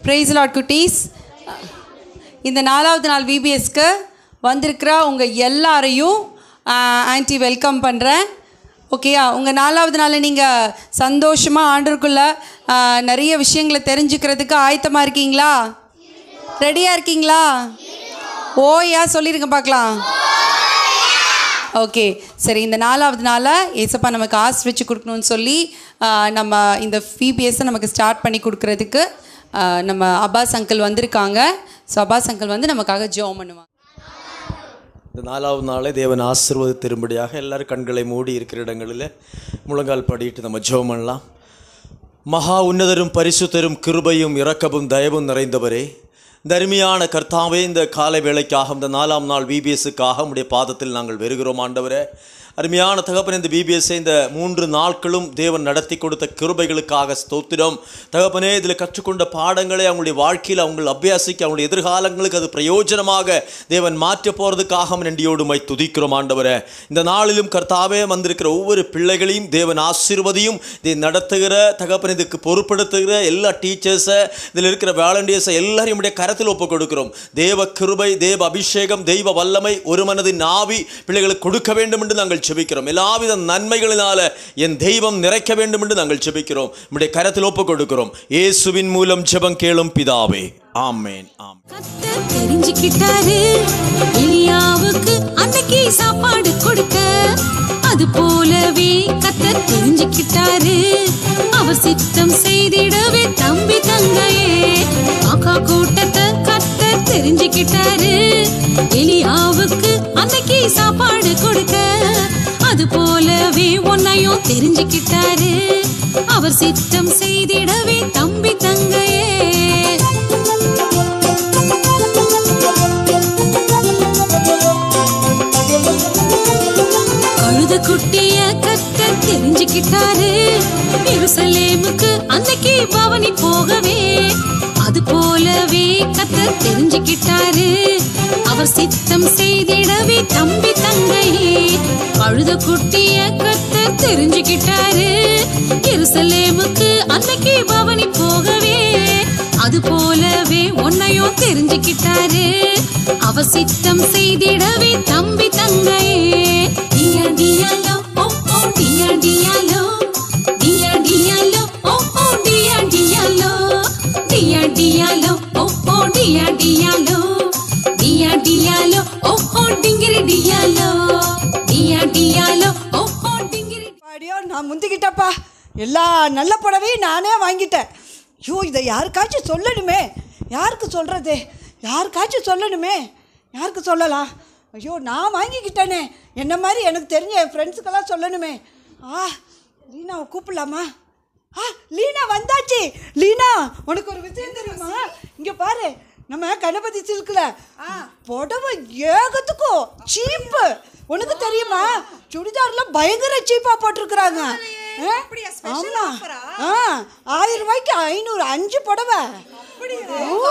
Price lot குட்டீஸ் இந்த நாலாவது நாள் விபிஎஸ்க்கு வந்திருக்கிற உங்கள் எல்லாரையும் ஆன்ட்டி வெல்கம் பண்ணுறேன் ஓகேயா உங்கள் நாலாவது நாளில் நீங்கள் சந்தோஷமாக ஆண்டருக்குள்ள ஆஹ், நிறைய விஷயங்களை தெரிஞ்சுக்கிறதுக்கு ஆயத்தமாக இருக்கீங்களா ரெடியாக இருக்கீங்களா ஓயா சொல்லிடுங்க பார்க்கலாம் ஓகே சரி இந்த நாலாவது நாளில் ஏசப்பா நமக்கு ஆஸ் வச்சு கொடுக்கணும்னு சொல்லி ஆஹ், நம்ம இந்த பிபிஎஸ்ஸை நமக்கு ஸ்டார்ட் பண்ணி கொடுக்கறதுக்கு ஆஹ், நம்ம அப்பாஸ் அங்கிள் வந்திருக்காங்க ஸோ அப்பாஸ் அங்கிள் வந்து நமக்காக ஜோம் பண்ணுவாங்க இந்த நாலாவது நாளே தேவன் ஆசீர்வதித்திரும்படியாக எல்லாரும் கண்களை மூடி இருக்கிற இடங்களில் முழங்கால் படிட்டு நம்ம ஜெபம் பண்ணலாம் மகா உன்னதரும் பரிசுத்தரும் கிருபையும் இரக்கமும் தயவும் நிறைந்தவரே தர்மியான கர்த்தாவே இந்த காலை வேளைக்காக இந்த நாலாம் நாள் பிபிஎஸ்ஸுக்காக உடைய பாதத்தில் நாங்கள் வருகிறோம் ஆண்டவரே அருமையான தகப்பன் இந்த பிபிஎஸ்ஸை இந்த மூன்று நாட்களும் தேவன் நடத்தி கொடுத்த கிருபைகளுக்காக ஸ்தோத்திரம் தகப்பனே இதில் கற்றுக்கொண்ட பாடங்களை அவங்களுடைய வாழ்க்கையில் அவங்க அபியாசிக்க அவங்களுடைய எதிர்காலங்களுக்கு அது பிரயோஜனமாக தேவன் மாற்ற போகிறதுக்காக நன்றியோடு மை துதிக்கிறோம் ஆண்டவரே இந்த நாளிலும் கர்த்தாவே வந்திருக்கிற ஒவ்வொரு பிள்ளைகளையும் தேவன் ஆசீர்வதியும் இதை நடத்துகிற தகப்பன் இதுக்கு பொறுப்படுத்துகிற எல்லா டீச்சர்ஸை இதில் இருக்கிற வாலண்டியர்ஸை எல்லாரையும் உடைய கரத்தில் ஒப்பு கொடுக்கிறோம் தேவ கிருபை தேவ அபிஷேகம் தெய்வ வல்லமை ஒரு மனதின் ஆவி பிள்ளைகளுக்கு கொடுக்க வேண்டும் என்று நாங்கள் செபிக்கிறோம் எல்லாவித நன்மைகளினால என் தெய்வம் நிறைக்க வேண்டும் என்று நாங்கள் செபிக்கிறோம் உடைய கரத்தில் ஒப்பு கொடுக்கிறோம் இயேசுவின் மூலம் ஜெபம் கேளும் பிதாவே ஆமேன் ஆம் கர்த்தர் தெரிஞ்சுக்கிட்டாரு எலியாவுக்கு அன்னைக்கு சாப்பாடு கொடுக்க அது போலவே கத்தர் தெரிஞ்சுக்கிட்டாரு அவர் சித்தம் செய்திடவே தம்பி தங்கையே ஆக்கா கூட்டத்தை கத்தர் தெரிஞ்சுக்கிட்டாரு எலியாவுக்கு அன்னைக்கு சாப்பாடு கொடுக்க அது போலவே உன்னையும் தெரிஞ்சுக்கிட்டாரு அவர் சித்தம் செய்திடவே தம்பி தங்கையே கழுத குட்டிய கத்த தெரிஞ்சுக்கிட்டாரு எருசலேமுக்கு அன்னைக்கு பவனி போகவே அது போலவே கத்த தெரிஞ்சுக்கிட்டாரு அவர் சித்தம் செய்திடவே தம்பி தங்கையே கழுத குட்டிய கத்த தெரிஞ்சுக்கிட்டாரு எருசலேமுக்கு அன்னைக்கு பவனி போகவே அது போலவே உன்னையும் தெரிஞ்சுக்கிட்டாரு அவ சித்தம் செய்திடவே தம்பி தங்கையே டியா டியாலோ ஓ ஓ டியா டியாலோ டியா டியாலோ ஓ ஓ டியா டியாலோ டியா டியாலோ ஓ ஓ டியா டியாலோ டியா டியாலோ ஓ ஓ டிங்கிரி டியாலோ டியா டியாலோ ஓ ஓ டிங்கிரி அடியோ நான் முந்திக்கிட்டப்பா எல்லா நல்ல புடவையும் நானே வாங்கிட்டேன் ஐயோ இதை யாருக்காச்சும் சொல்லணுமே யாருக்கு சொல்கிறது யாருக்காச்சும் சொல்லணுமே யாருக்கு சொல்லலாம் ஐயோ நான் வாங்கிக்கிட்டேனே என்ன மாதிரி எனக்கு தெரிஞ்ச என் ஃப்ரெண்ட்ஸுக்கெல்லாம் சொல்லணுமே ஆ லீனாவை கூப்பிடலாமா ஆ லீனா வந்தாச்சு லீனா உனக்கு ஒரு விஷயம் தெரியுமா இங்கே பாரு நம்ம கணபதி சில்கில் புடவை ஏகத்துக்கும் சீப்பு உனக்கு தெரியுமா சுடிதார்லாம் பயங்கர சீப்பா போட்டிருக்கிறாங்க ஆ? ஆமா ஆ ஆயிரம் ரூபாய்க்கு ஐநூறு அஞ்சு புடவை ஓ.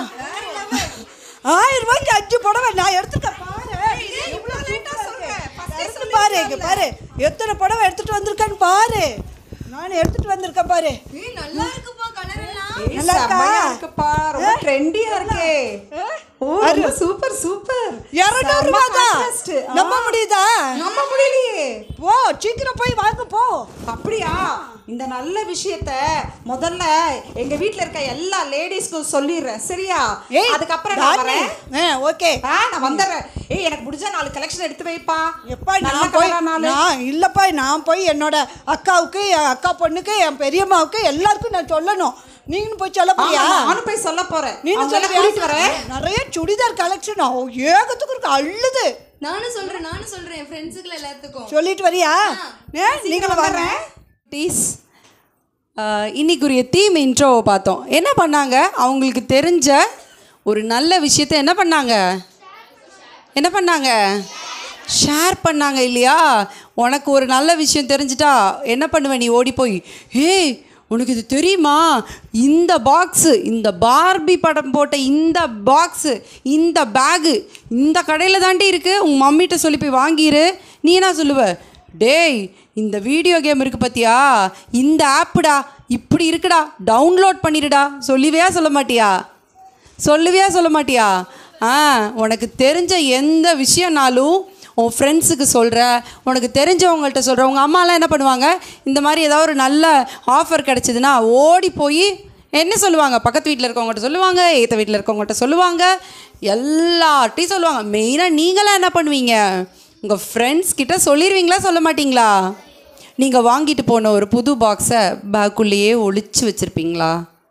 ஆயிரம் ரூபாய்க்கு அஞ்சு புடவை நான் எடுத்துட்டேன் பாரு எவ்வளவு சூப்பரா இருக்கு. எடுத்து பாரு இங்க பாரு எத்தனை புடவை எடுத்துட்டு வந்திருக்கேன்னு பாரு நான் எடுத்துட்டு வந்திருக்கேன் பாரு நல்லா இருக்குப்பா கலர் எல்லாம் நல்லா இருக்கா? செம்மையா இருக்குப்பா ரொம்ப ட்ரெண்டியா இருக்கே ஓ ரொம்ப சூப்பர் சூப்பர் இருநூறு ரூபா தான் நம்ப முடியுதா நம்ப முடியலையே போ சீக்கிரம் போய் வாங்க போ அப்படியா இந்த நல்ல விஷயத்த முதல்ல எங்க வீட்ல இருக்க எல்லா லேடிஸ்க்கும் சொல்லிடுறேன் சரியா ஏய் அதுக்கப்புறம் நான் வரேன் ஆ ஓகே ஆ நான் வந்துடுறேன் ஏய் எனக்கு பிடிச்ச நாலு கலெக்ஷன் எடுத்து வைப்பா எப்பா நல்ல நான் போய் colour ஆ நாலு நான் இல்லைப்பா நான் போய் என்னோட அக்காவுக்கு என் அக்கா பொண்ணுக்கு என் பெரியம்மாவுக்கு எல்லாருக்கும் நான் சொல்லணும் நீங்களும் போய் சொல்ல ஆமா, போறியா நானும் போய் சொல்ல போறேன் நீனும் அவங்கள சொல்லுவியா? கூட்டிட்டு வரேன் நிறைய சுடிதார் கலெக்ஷன் ஏகத்துக்கு இருக்கு அள்ளுது நானும் சொல்றேன் நானும் சொல்றேன் என் ஃப்ரெண்ட்ஸுக்குள்ள எல்லாத்துக்கும் சொல்லிட்டு வரியா ஏ, நீங்களும் வாங்க டீஸ் இன்னைக்குரிய தீம் இன்ட்ரோவை பார்த்தோம் என்ன பண்ணாங்க அவங்களுக்கு தெரிஞ்ச ஒரு நல்ல விஷயத்தை என்ன பண்ணாங்க என்ன பண்ணாங்க ஷேர் பண்ணாங்க இல்லையா உனக்கு ஒரு நல்ல விஷயம் தெரிஞ்சிட்டா என்ன பண்ணுவ நீ ஓடி போய் ஏய் உனக்கு இது தெரியுமா இந்த பாக்ஸு இந்த பார்பி படம் போட்ட இந்த பாக்ஸு இந்த பேகு இந்த கடையில் தாண்டி இருக்குது உங்கள் மம்மிட்ட சொல்லி போய் வாங்கிரு நீ என்ன சொல்லுவ டேய் இந்த வீடியோ கேம் இருக்குது பார்த்தியா இந்த ஆப்புடா இப்படி இருக்குடா டவுன்லோட் பண்ணிடுடா சொல்லுவியா சொல்ல மாட்டியா சொல்லுவியா சொல்ல மாட்டியா ஆ உனக்கு தெரிஞ்ச எந்த விஷயம்னாலும் உன் ஃப்ரெண்ட்ஸுக்கு சொல்கிற உனக்கு தெரிஞ்சவங்கள்ட்ட சொல்கிற உங்கள் அம்மாலாம் என்ன பண்ணுவாங்க இந்த மாதிரி ஏதாவது ஒரு நல்ல ஆஃபர் கிடச்சிதுன்னா ஓடி போய் என்ன சொல்லுவாங்க பக்கத்து வீட்டில் இருக்கவங்ககிட்ட சொல்லுவாங்க ஏற்ற வீட்டில் இருக்கவங்ககிட்ட சொல்லுவாங்க எல்லார்ட்டையும் சொல்லுவாங்க மெயினாக நீங்களாம் என்ன பண்ணுவீங்க உங்கள் ஃப்ரெண்ட்ஸ் கிட்ட சொல்லிடுவீங்களா சொல்ல மாட்டீங்களா நீங்கள் வாங்கிட்டு போன ஒரு புது பாக்ஸை பேக்குள்ளேயே ஒளிச்சு வச்சுருப்பீங்களா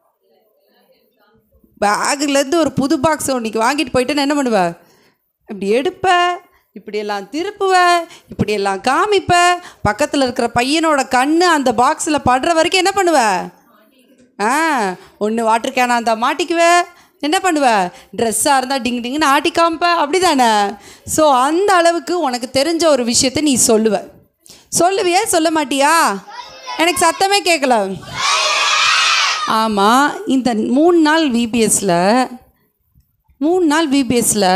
பேக்லேருந்து ஒரு புது பாக்ஸ் இன்னைக்கு வாங்கிட்டு போயிட்டு நான் என்ன பண்ணுவ இப்படி எடுப்ப இப்படியெல்லாம் திருப்புவ இப்படியெல்லாம் காமிப்ப பக்கத்தில் இருக்கிற பையனோட கண்ணு அந்த பாக்ஸில் படுற வரைக்கும் என்ன பண்ணுவ ஆ ஒன்று வாட்டர் கேனாக இருந்தால் மாட்டிக்குவ என்ன பண்ணுவ ட்ரெஸ்ஸாக இருந்தால் டிங் டிங்குன்னு ஆட்டி காமிப்ப அப்படி தானே ஸோ அந்த அளவுக்கு உனக்கு தெரிஞ்ச ஒரு விஷயத்த நீ சொல்லுவ சொல்லுவியா சொல்ல மாட்டியா எனக்கு சத்தமே கேட்கல ஆமாம் இந்த மூணு நாள் விபிஎஸ்ல மூணு நாள் விபிஎஸ்ல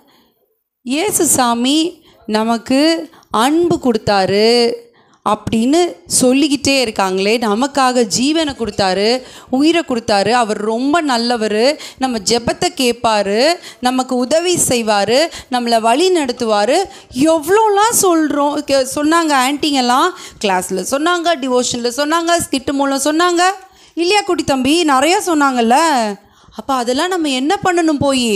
இயேசு சாமி நமக்கு அன்பு கொடுத்தாரு அப்படின்னு சொல்லிக்கிட்டே இருக்காங்களே நமக்காக ஜீவனை கொடுத்தாரு உயிரை கொடுத்தாரு அவர் ரொம்ப நல்லவர் நம்ம ஜெபத்தை கேட்பாரு நமக்கு உதவி செய்வார் நம்மளை வழி நடத்துவார் எவ்வளோலாம் சொல்கிறோம் சொன்னாங்க ஆன்ட்டிங்கெல்லாம் கிளாஸில் சொன்னாங்க டிவோஷனில் சொன்னாங்க ஸ்கிட்டு மூலம் சொன்னாங்க இல்லையா குட்டி தம்பி நிறையா சொன்னாங்கல்ல அப்போ அதெல்லாம் நம்ம என்ன பண்ணணும் போய்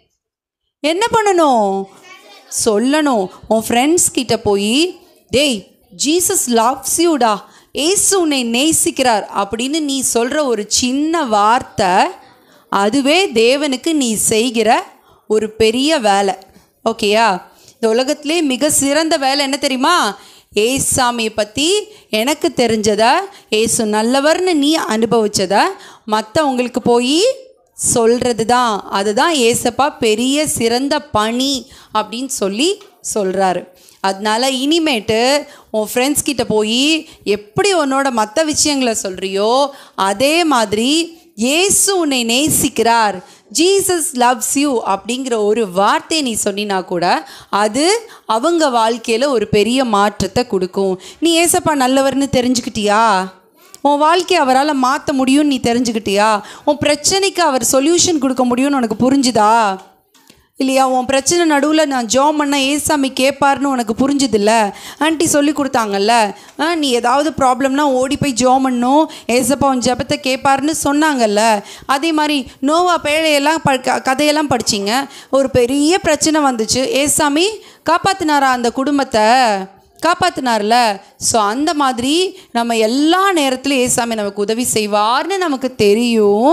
என்ன பண்ணணும் சொல்லணும் உன் ஃப்ரெண்ட்ஸ் கிட்ட போய் டேய் ஜீசஸ் லவ்ஸ் யூடா ஏசு உன்னை நேசிக்கிறார் அப்படின்னு நீ சொல்கிற ஒரு சின்ன வார்த்தை அதுவே தேவனுக்கு நீ செய்கிற ஒரு பெரிய வேலை ஓகேயா இந்த உலகத்திலே மிக சிறந்த வேலை என்ன தெரியுமா ஏசாமியை பற்றி எனக்கு தெரிஞ்சதை ஏசு நல்லவர்னு நீ அனுபவிச்சதை மற்றவங்களுக்கு போய் சொல்கிறது தான் அதுதான் ஏசப்பா பெரிய சிறந்த பணி அப்படின்னு சொல்லி சொல்கிறாரு அதனால இனிமேட்டு உன் ஃப்ரெண்ட்ஸ் கிட்ட போய் எப்படி உன்னோட மற்ற விஷயங்களை சொல்கிறியோ அதே மாதிரி இயேசு உன்னை நேசிக்கிறார் ஜீசஸ் லவ்ஸ் யூ அப்படிங்கிற ஒரு வார்த்தையை நீ சொன்னினா கூட அது அவங்க வாழ்க்கையில் ஒரு பெரிய மாற்றத்தை கொடுக்கும் நீ ஏசப்பா நல்லவர்னு தெரிஞ்சுக்கிட்டியா உன் வாழ்க்கையை அவரால் மாற்ற முடியும்னு நீ தெரிஞ்சுக்கிட்டியா உன் பிரச்சனைக்கு அவர் சொல்யூஷன் கொடுக்க முடியும்னு உனக்கு புரிஞ்சுதா இல்லையா உன் பிரச்சனை நடுவில் நான் ஜோம் பண்ண ஏசாமி கேட்பாருன்னு உனக்கு புரிஞ்சுதில்ல ஆன்ட்டி சொல்லி கொடுத்தாங்கல்ல ஆ, நீ ஏதாவது ப்ராப்ளம்னா ஓடி போய் ஜோம் பண்ணும் ஏசப்பா உன் ஜெபத்தை கேட்பாருன்னு சொன்னாங்கல்ல அதே மாதிரி நோவா பேழையெல்லாம் ப க- கதையெல்லாம் படிச்சிங்க ஒரு பெரிய பிரச்சனை வந்துச்சு ஏசாமி காப்பாத்தினாரா அந்த குடும்பத்தை காப்பாத்தினார்ல ஸோ அந்த மாதிரி நம்ம எல்லா நேரத்திலும் ஏசாமி நமக்கு உதவி செய்வார்னு நமக்கு தெரியும்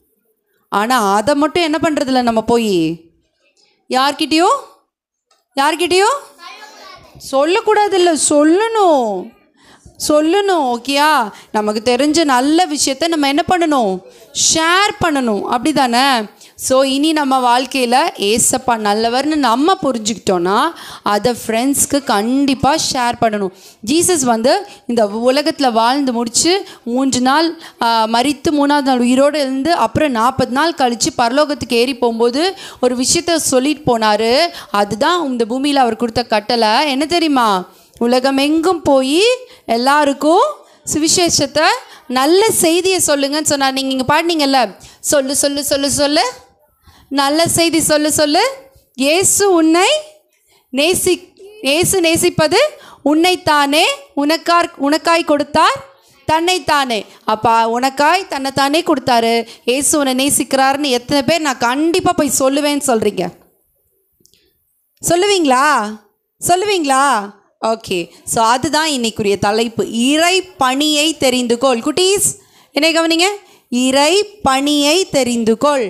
ஆனால் அதை மட்டும் என்ன பண்ணுறதில்ல நம்ம போய் யார்கிட்டயோ யார்கிட்டயோ சொல்லக்கூடாதுல்ல சொல்லணும் சொல்லணும் ஓகேயா நமக்கு தெரிஞ்ச நல்ல விஷயத்த நம்ம என்ன பண்ணணும் ஷேர் பண்ணணும் அப்படி தானே ஸோ இனி நம்ம வாழ்க்கையில் ஏசப்பா நல்லவர்னு நம்ம புரிஞ்சுக்கிட்டோன்னா அதை ஃப்ரெண்ட்ஸ்க்கு கண்டிப்பாக ஷேர் பண்ணணும் ஜீசஸ் வந்து இந்த உலகத்தில் வாழ்ந்து முடித்து மூன்று நாள் ஆ, மரித்து மூணாவது நாள் உயிரோடு இருந்து அப்புறம் நாற்பது நாள் கழித்து பரலோகத்துக்கு ஏறி போகும்போது ஒரு விஷயத்த சொல்லிட்டு போனார் அதுதான் இந்த பூமியில் அவர் கொடுத்த கட்டளை என்ன தெரியுமா உலகமெங்கும் போய் எல்லாருக்கும் சுவிசேஷத்தை நல்ல செய்தியை சொல்லுங்கன்னு சொன்னார் நீங்கள் இங்கே பாடினீங்கல்ல சொல்லு சொல்லு சொல்லு சொல்லு நல்ல செய்தி சொல்லு சொல்லு இயேசு உன்னை நேசி இயேசு நேசிப்பது உன்னைத்தானே உனக்கார் உனக்காய் கொடுத்தார் தன்னைத்தானே அப்பா உனக்காய் தன்னைத்தானே கொடுத்தாரு இயேசு உன்னை நேசிக்கிறாருன்னு எத்தனை பேர் நான் கண்டிப்பாக போய் சொல்லுவேன்னு சொல்கிறீங்க சொல்லுவீங்களா சொல்லுவீங்களா ஓகே ஸோ அதுதான் இன்னைக்குரிய தலைப்பு இறை பணியை தெரிந்து கொள் குட்டீஸ் என்ன கவனிங்க இறை பணியை தெரிந்து கொள்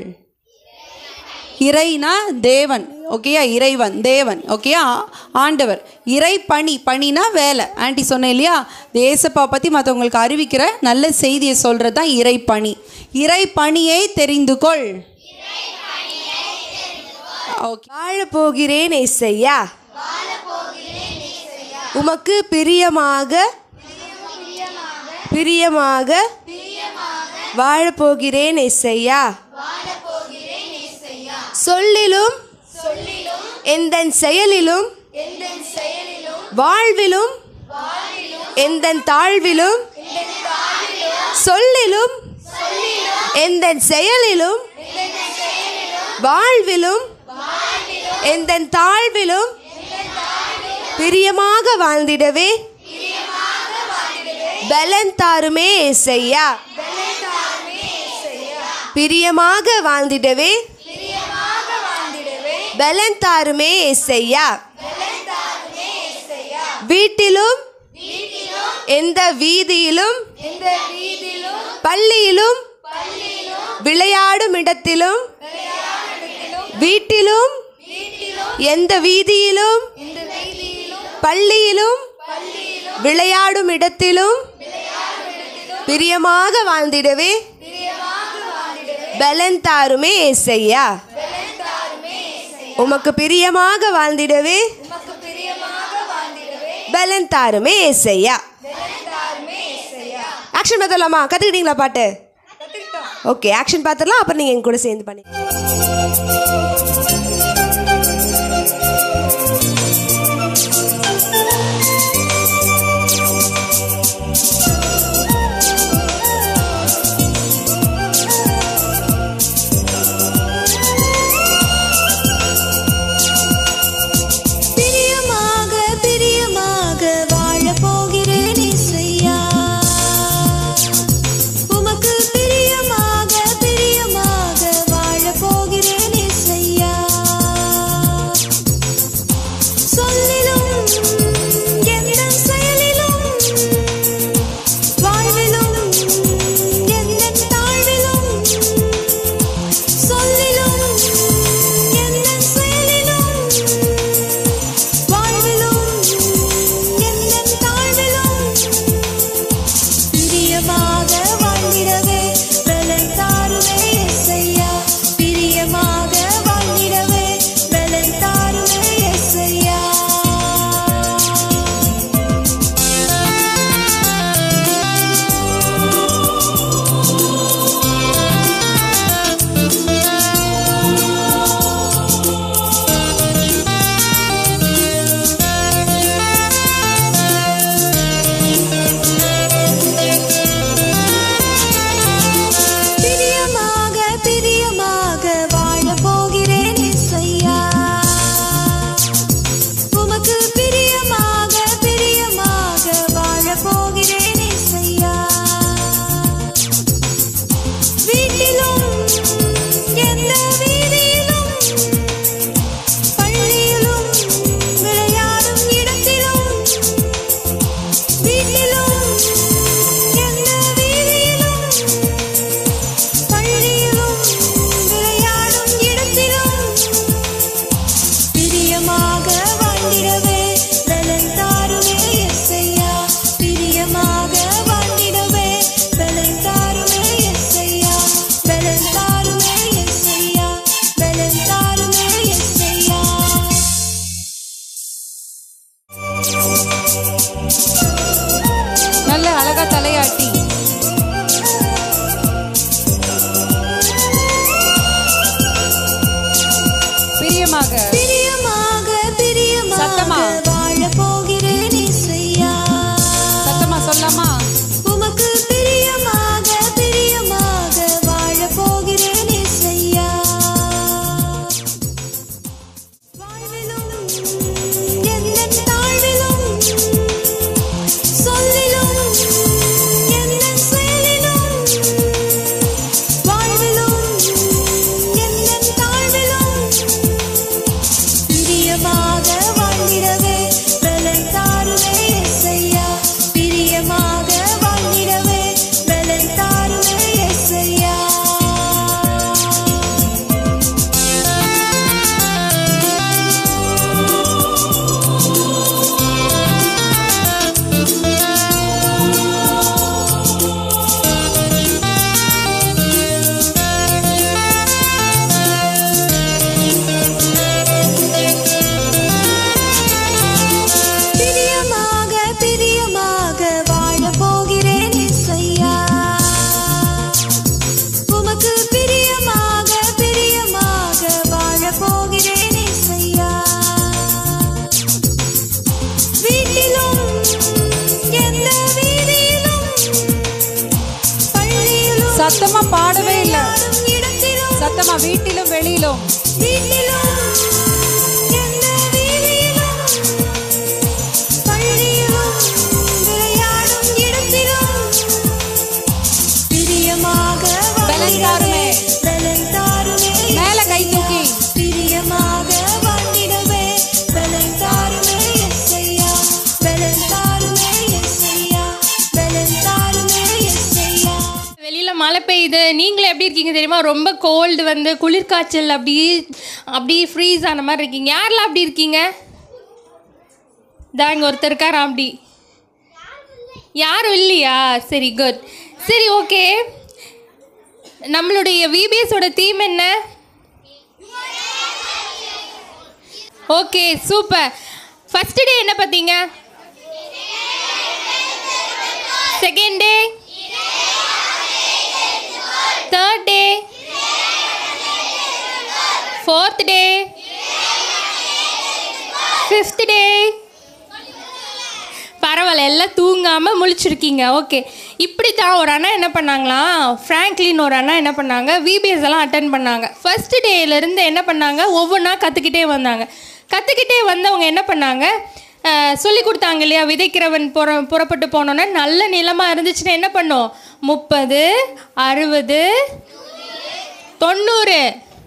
இறைனா தேவன் ஓகேயா இறைவன் தேவன் ஓகேயா ஆண்டவர் இறை பணி பணினா வேலை ஆன்ட்டி சொன்னேன் இல்லையா தேசப்பா பற்றி மற்றவங்களுக்கு அறிவிக்கிற நல்ல செய்தியை சொல்கிறது தான் இறை பணி இறை பணியை தெரிந்து கொள் ஓகே வாழ போகிறேன் ஏசையா உமக்கு பிரியமாக பிரியமாக வாழ போகிறேன் ஏசையா சொல்லிலும் எந்த செயலிலும் வாழ்விலும் எந்த தாழ்விலும் சொல்லிலும் எந்த செயலிலும் வாழ்விலும் எந்த தாழ்விலும் பிரியமாக வாழ்ந்திடவே பலன் தாருமே ஏசையா பிரியமாக வாழ்ந்திடவே பலன் தாருமே ஏசையா வீட்டிலும் எந்த வீதியிலும் பள்ளியிலும் விளையாடும் இடத்திலும் வீட்டிலும் எந்த வீதியிலும் பள்ளியிலும் விளையாடும் இடத்திலும் பிரியமாக வாழ்ந்திடவே பலன் தாருமே ஏசையா உமக்கு பிரியமாக வாழ்ந்திடவே பலன் தாருமே ஏசையா ஆக்ஷன் பார்த்துடலாமா கற்றுக்கிட்டீங்களா பாட்டு ஓகே ஆக்ஷன் பார்த்துடலாம் அப்புறம் நீங்கள் எங்க கூட சேர்ந்து பண்ணி பிரியமாக பிரியமாக வாழ போகிறேன் இசையா உமக்கு பிரியமாக பிரியமாக வாழ போகிறேன் இசையா சத்தமா பாடவே இல்லை விளையாடும் இடத்திலும் சத்தமா வீட்டிலும் வெளியிலும் வீட்டிலும் எந்த வீதியிலும் பள்ளியிலும் விளையாடும் இடத்திலும் பிரியமாக பலன் தாருமே. பலன் தாருமே மேல கை தூக்கி பிரியமாக வாழ்ந்திடவே பலன் தாருமே எஸ்ஐயா பலன் தாருமே எஸ்ஐயா பலன் தாருமே எஸ்ஐயா வெளியில மழை பெய்யுது நீங்களே எப்படி இருக்கீங்க தெரியுமா ரொம்ப கோல்டு வந்து குளிர்காய்ச்சல் அப்படி அப்படி ஃப்ரீஸ் ஆன மாதிரி இருக்கீங்க யாரெல்லாம் அப்படி இருக்கீங்க தான் இங்கே ஒருத்தர் இருக்காரா அப்படி யாரும் இல்லையா சரி குட் சரி ஓகே நம்மளுடைய விபிஎஸோட தீம் என்ன ஓகே சூப்பர் ஃபர்ஸ்ட் டே என்ன பார்த்தீங்க second day third day fourth day fifth day பரவாயில்ல எல்லாம் தூங்காமல் முழிச்சிருக்கீங்க ஓகே இப்படி தான் ஒரு அண்ணா என்ன பண்ணாங்களாம் ஃப்ராங்க்லின் ஒரு அண்ணா என்ன பண்ணாங்க விபிஎஸ் எல்லாம் அட்டன் பண்ணாங்க ஃபர்ஸ்ட் டேலேருந்து என்ன பண்ணாங்க ஒவ்வொன்றா கற்றுக்கிட்டே வந்தாங்க கற்றுக்கிட்டே வந்தவங்க என்ன பண்ணாங்க சொல்லி கொடுத்தாங்க இல்லையா விதைக்கிறவன் புற புறப்பட்டு போனோன்னே நல்ல நிலமாக இருந்துச்சுன்னா என்ன பண்ணும் முப்பது அறுபது தொண்ணூறு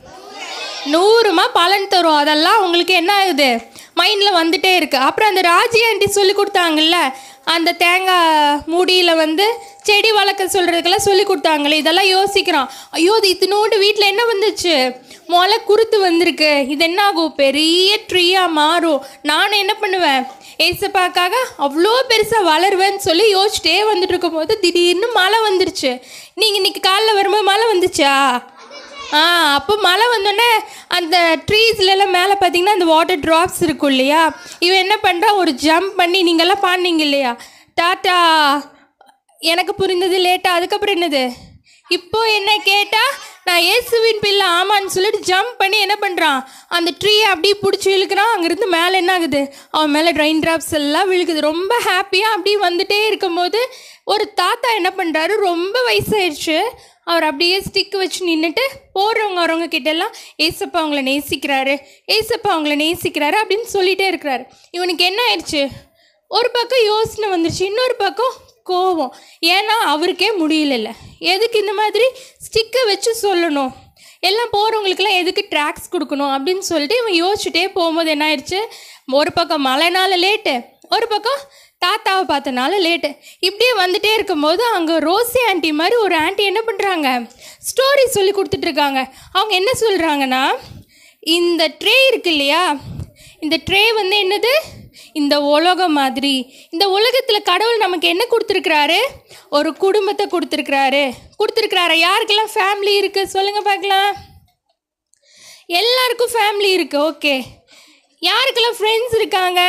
நூறுமா பலன் தரும் அதெல்லாம் உங்களுக்கு என்ன ஆகுது மைண்டில் வந்துட்டே இருக்குது அப்புறம் அந்த ராஜி ஆண்டி சொல்லி கொடுத்தாங்கல்ல அந்த தேங்காய் மூடியில் வந்து செடி வளர்க்க சொல்கிறதுக்கெல்லாம் சொல்லி கொடுத்தாங்களே இதெல்லாம் யோசிக்கிறான் ஐயோ இது இத்தினோண்டு வீட்டில் என்ன வந்துச்சு முளை குருத்து வந்திருக்கு இது என்ன ஆகும் பெரிய ட்ரீயாக மாறும் நானும் என்ன பண்ணுவேன் ஏசப்பாக்காக அவ்வளோ பெருசாக வளருவேன்னு சொல்லி யோசிச்சிட்டே வந்துட்டு இருக்கும்போது திடீர்னு மழை வந்துருச்சு நீங்கள் இன்னைக்கு காலைல வரும்போது மழை வந்துச்சா ஆ அப்போ மழை வந்தோடனே அந்த ட்ரீஸ்லலாம் மேலே பார்த்தீங்கன்னா அந்த வாட்டர் ட்ராப்ஸ் இருக்கும் இல்லையா இவன் என்ன பண்ணுறா ஒரு ஜம்ப் பண்ணி நீங்கள்லாம் பாடினீங்க இல்லையா டாட்டா எனக்கு புரிந்தது லேட்டா அதுக்கப்புறம் என்னது இப்போ என்ன கேட்டால் நான் இயேசுவின் பிள்ளை ஆமான்னு சொல்லிட்டு ஜம்ப் பண்ணி என்ன பண்ணுறான் அந்த ட்ரீயை அப்படியே பிடிச்சி இழுக்கிறான் அங்கேருந்து மேலே என்ன ஆகுது அவன் மேலே ட்ரைன் ட்ராப்ஸ் எல்லாம் விழுகுது ரொம்ப ஹாப்பியாக அப்படியே வந்துட்டே இருக்கும்போது ஒரு தாத்தா என்ன பண்ணுறாரு ரொம்ப வயசாயிடுச்சு அவர் அப்படியே ஸ்டிக் வச்சு நின்றுட்டு போடுறவங்க வரவங்க கிட்ட எல்லாம் ஏசப்பா அவங்கள நேசிக்கிறாரு ஏசப்பா அவங்கள நேசிக்கிறாரு அப்படின்னு சொல்லிட்டே இருக்கிறாரு இவனுக்கு என்ன ஆயிடுச்சு ஒரு பக்கம் யோசனை வந்துருச்சு இன்னொரு பக்கம் கோவம் ஏன்னா அவருக்கே முடியலல்ல எதுக்கு இந்த மாதிரி ஸ்டிக்கை வச்சு சொல்லணும் எல்லாம் போகிறவங்களுக்கெல்லாம் எதுக்கு ட்ராக்ஸ் கொடுக்கணும் அப்படின்னு சொல்லிட்டு இவன் யோசிச்சுட்டே போகும்போது என்ன ஆயிடுச்சு ஒரு பக்கம் மழைனால லேட்டு ஒரு பக்கம் தாத்தாவை பார்த்தனால லேட்டு இப்படியே வந்துட்டே இருக்கும்போது அங்கே ரோசி ஆண்டி மாதிரி ஒரு ஆண்டி என்ன பண்ணுறாங்க ஸ்டோரி சொல்லி கொடுத்துட்ருக்காங்க அவங்க என்ன சொல்கிறாங்கன்னா இந்த ட்ரே இருக்கு இல்லையா இந்த ட்ரே வந்து என்னது இந்த உலகம் மாதிரி இந்த உலகத்தில் கடவுள் நமக்கு என்ன கொடுத்துருக்குறாரு ஒரு குடும்பத்தை கொடுத்துருக்குறாரு கொடுத்துருக்குறாரு யாருக்கெல்லாம் ஃபேமிலி இருக்குது சொல்லுங்கள் பார்க்கலாம் எல்லாருக்கும் ஃபேமிலி இருக்குது ஓகே யாருக்கெல்லாம் ஃப்ரெண்ட்ஸ் இருக்காங்க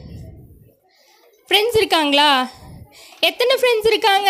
ஃப்ரெண்ட்ஸ் இருக்காங்களா எத்தனை ஃப்ரெண்ட்ஸ் இருக்காங்க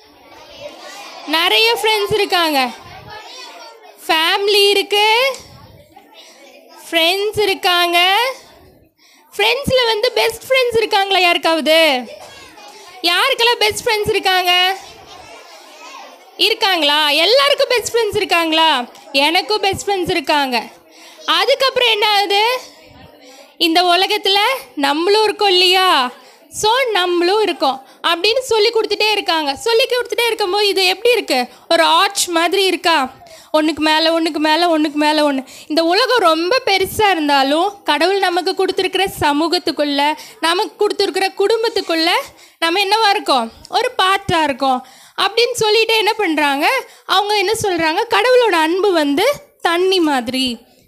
நிறைய ஃப்ரெண்ட்ஸ் இருக்காங்க ஃபேமிலி இருக்கு ஃப்ரெண்ட்ஸ் இருக்காங்க ஃப்ரெண்ட்ஸில் வந்து பெஸ்ட் ஃப்ரெண்ட்ஸ் இருக்காங்களா யாருக்காவது யாருக்கெல்லாம் பெஸ்ட் ஃப்ரெண்ட்ஸ் இருக்காங்க இருக்காங்களா எல்லாருக்கும் பெஸ்ட் ஃப்ரெண்ட்ஸ் இருக்காங்களா எனக்கும் பெஸ்ட் ஃப்ரெண்ட்ஸ் இருக்காங்க அதுக்கப்புறம் என்ன ஆகுது இந்த உலகத்தில் நம்மளும் இருக்கோம் இல்லையா ஸோ நம்மளும் இருக்கோம் அப்படின்னு சொல்லி கொடுத்துட்டே இருக்காங்க சொல்லி கொடுத்துட்டே இருக்கும்போது இது எப்படி இருக்கு ஒரு ஆர்ச் மாதிரி இருக்கா ஒன்றுக்கு மேலே ஒன்றுக்கு மேலே ஒன்றுக்கு மேலே ஒன்று இந்த உலகம் ரொம்ப பெருசாக இருந்தாலும் கடவுள் நமக்கு கொடுத்துருக்கிற சமூகத்துக்குள்ள நமக்கு கொடுத்துருக்கிற குடும்பத்துக்குள்ள நம்ம என்னவா இருக்கோம் ஒரு பாட்டாக இருக்கோம் அப்படின்னு சொல்லிட்டு என்ன பண்ணுறாங்க அவங்க என்ன சொல்கிறாங்க கடவுளோட அன்பு வந்து தண்ணி மாதிரி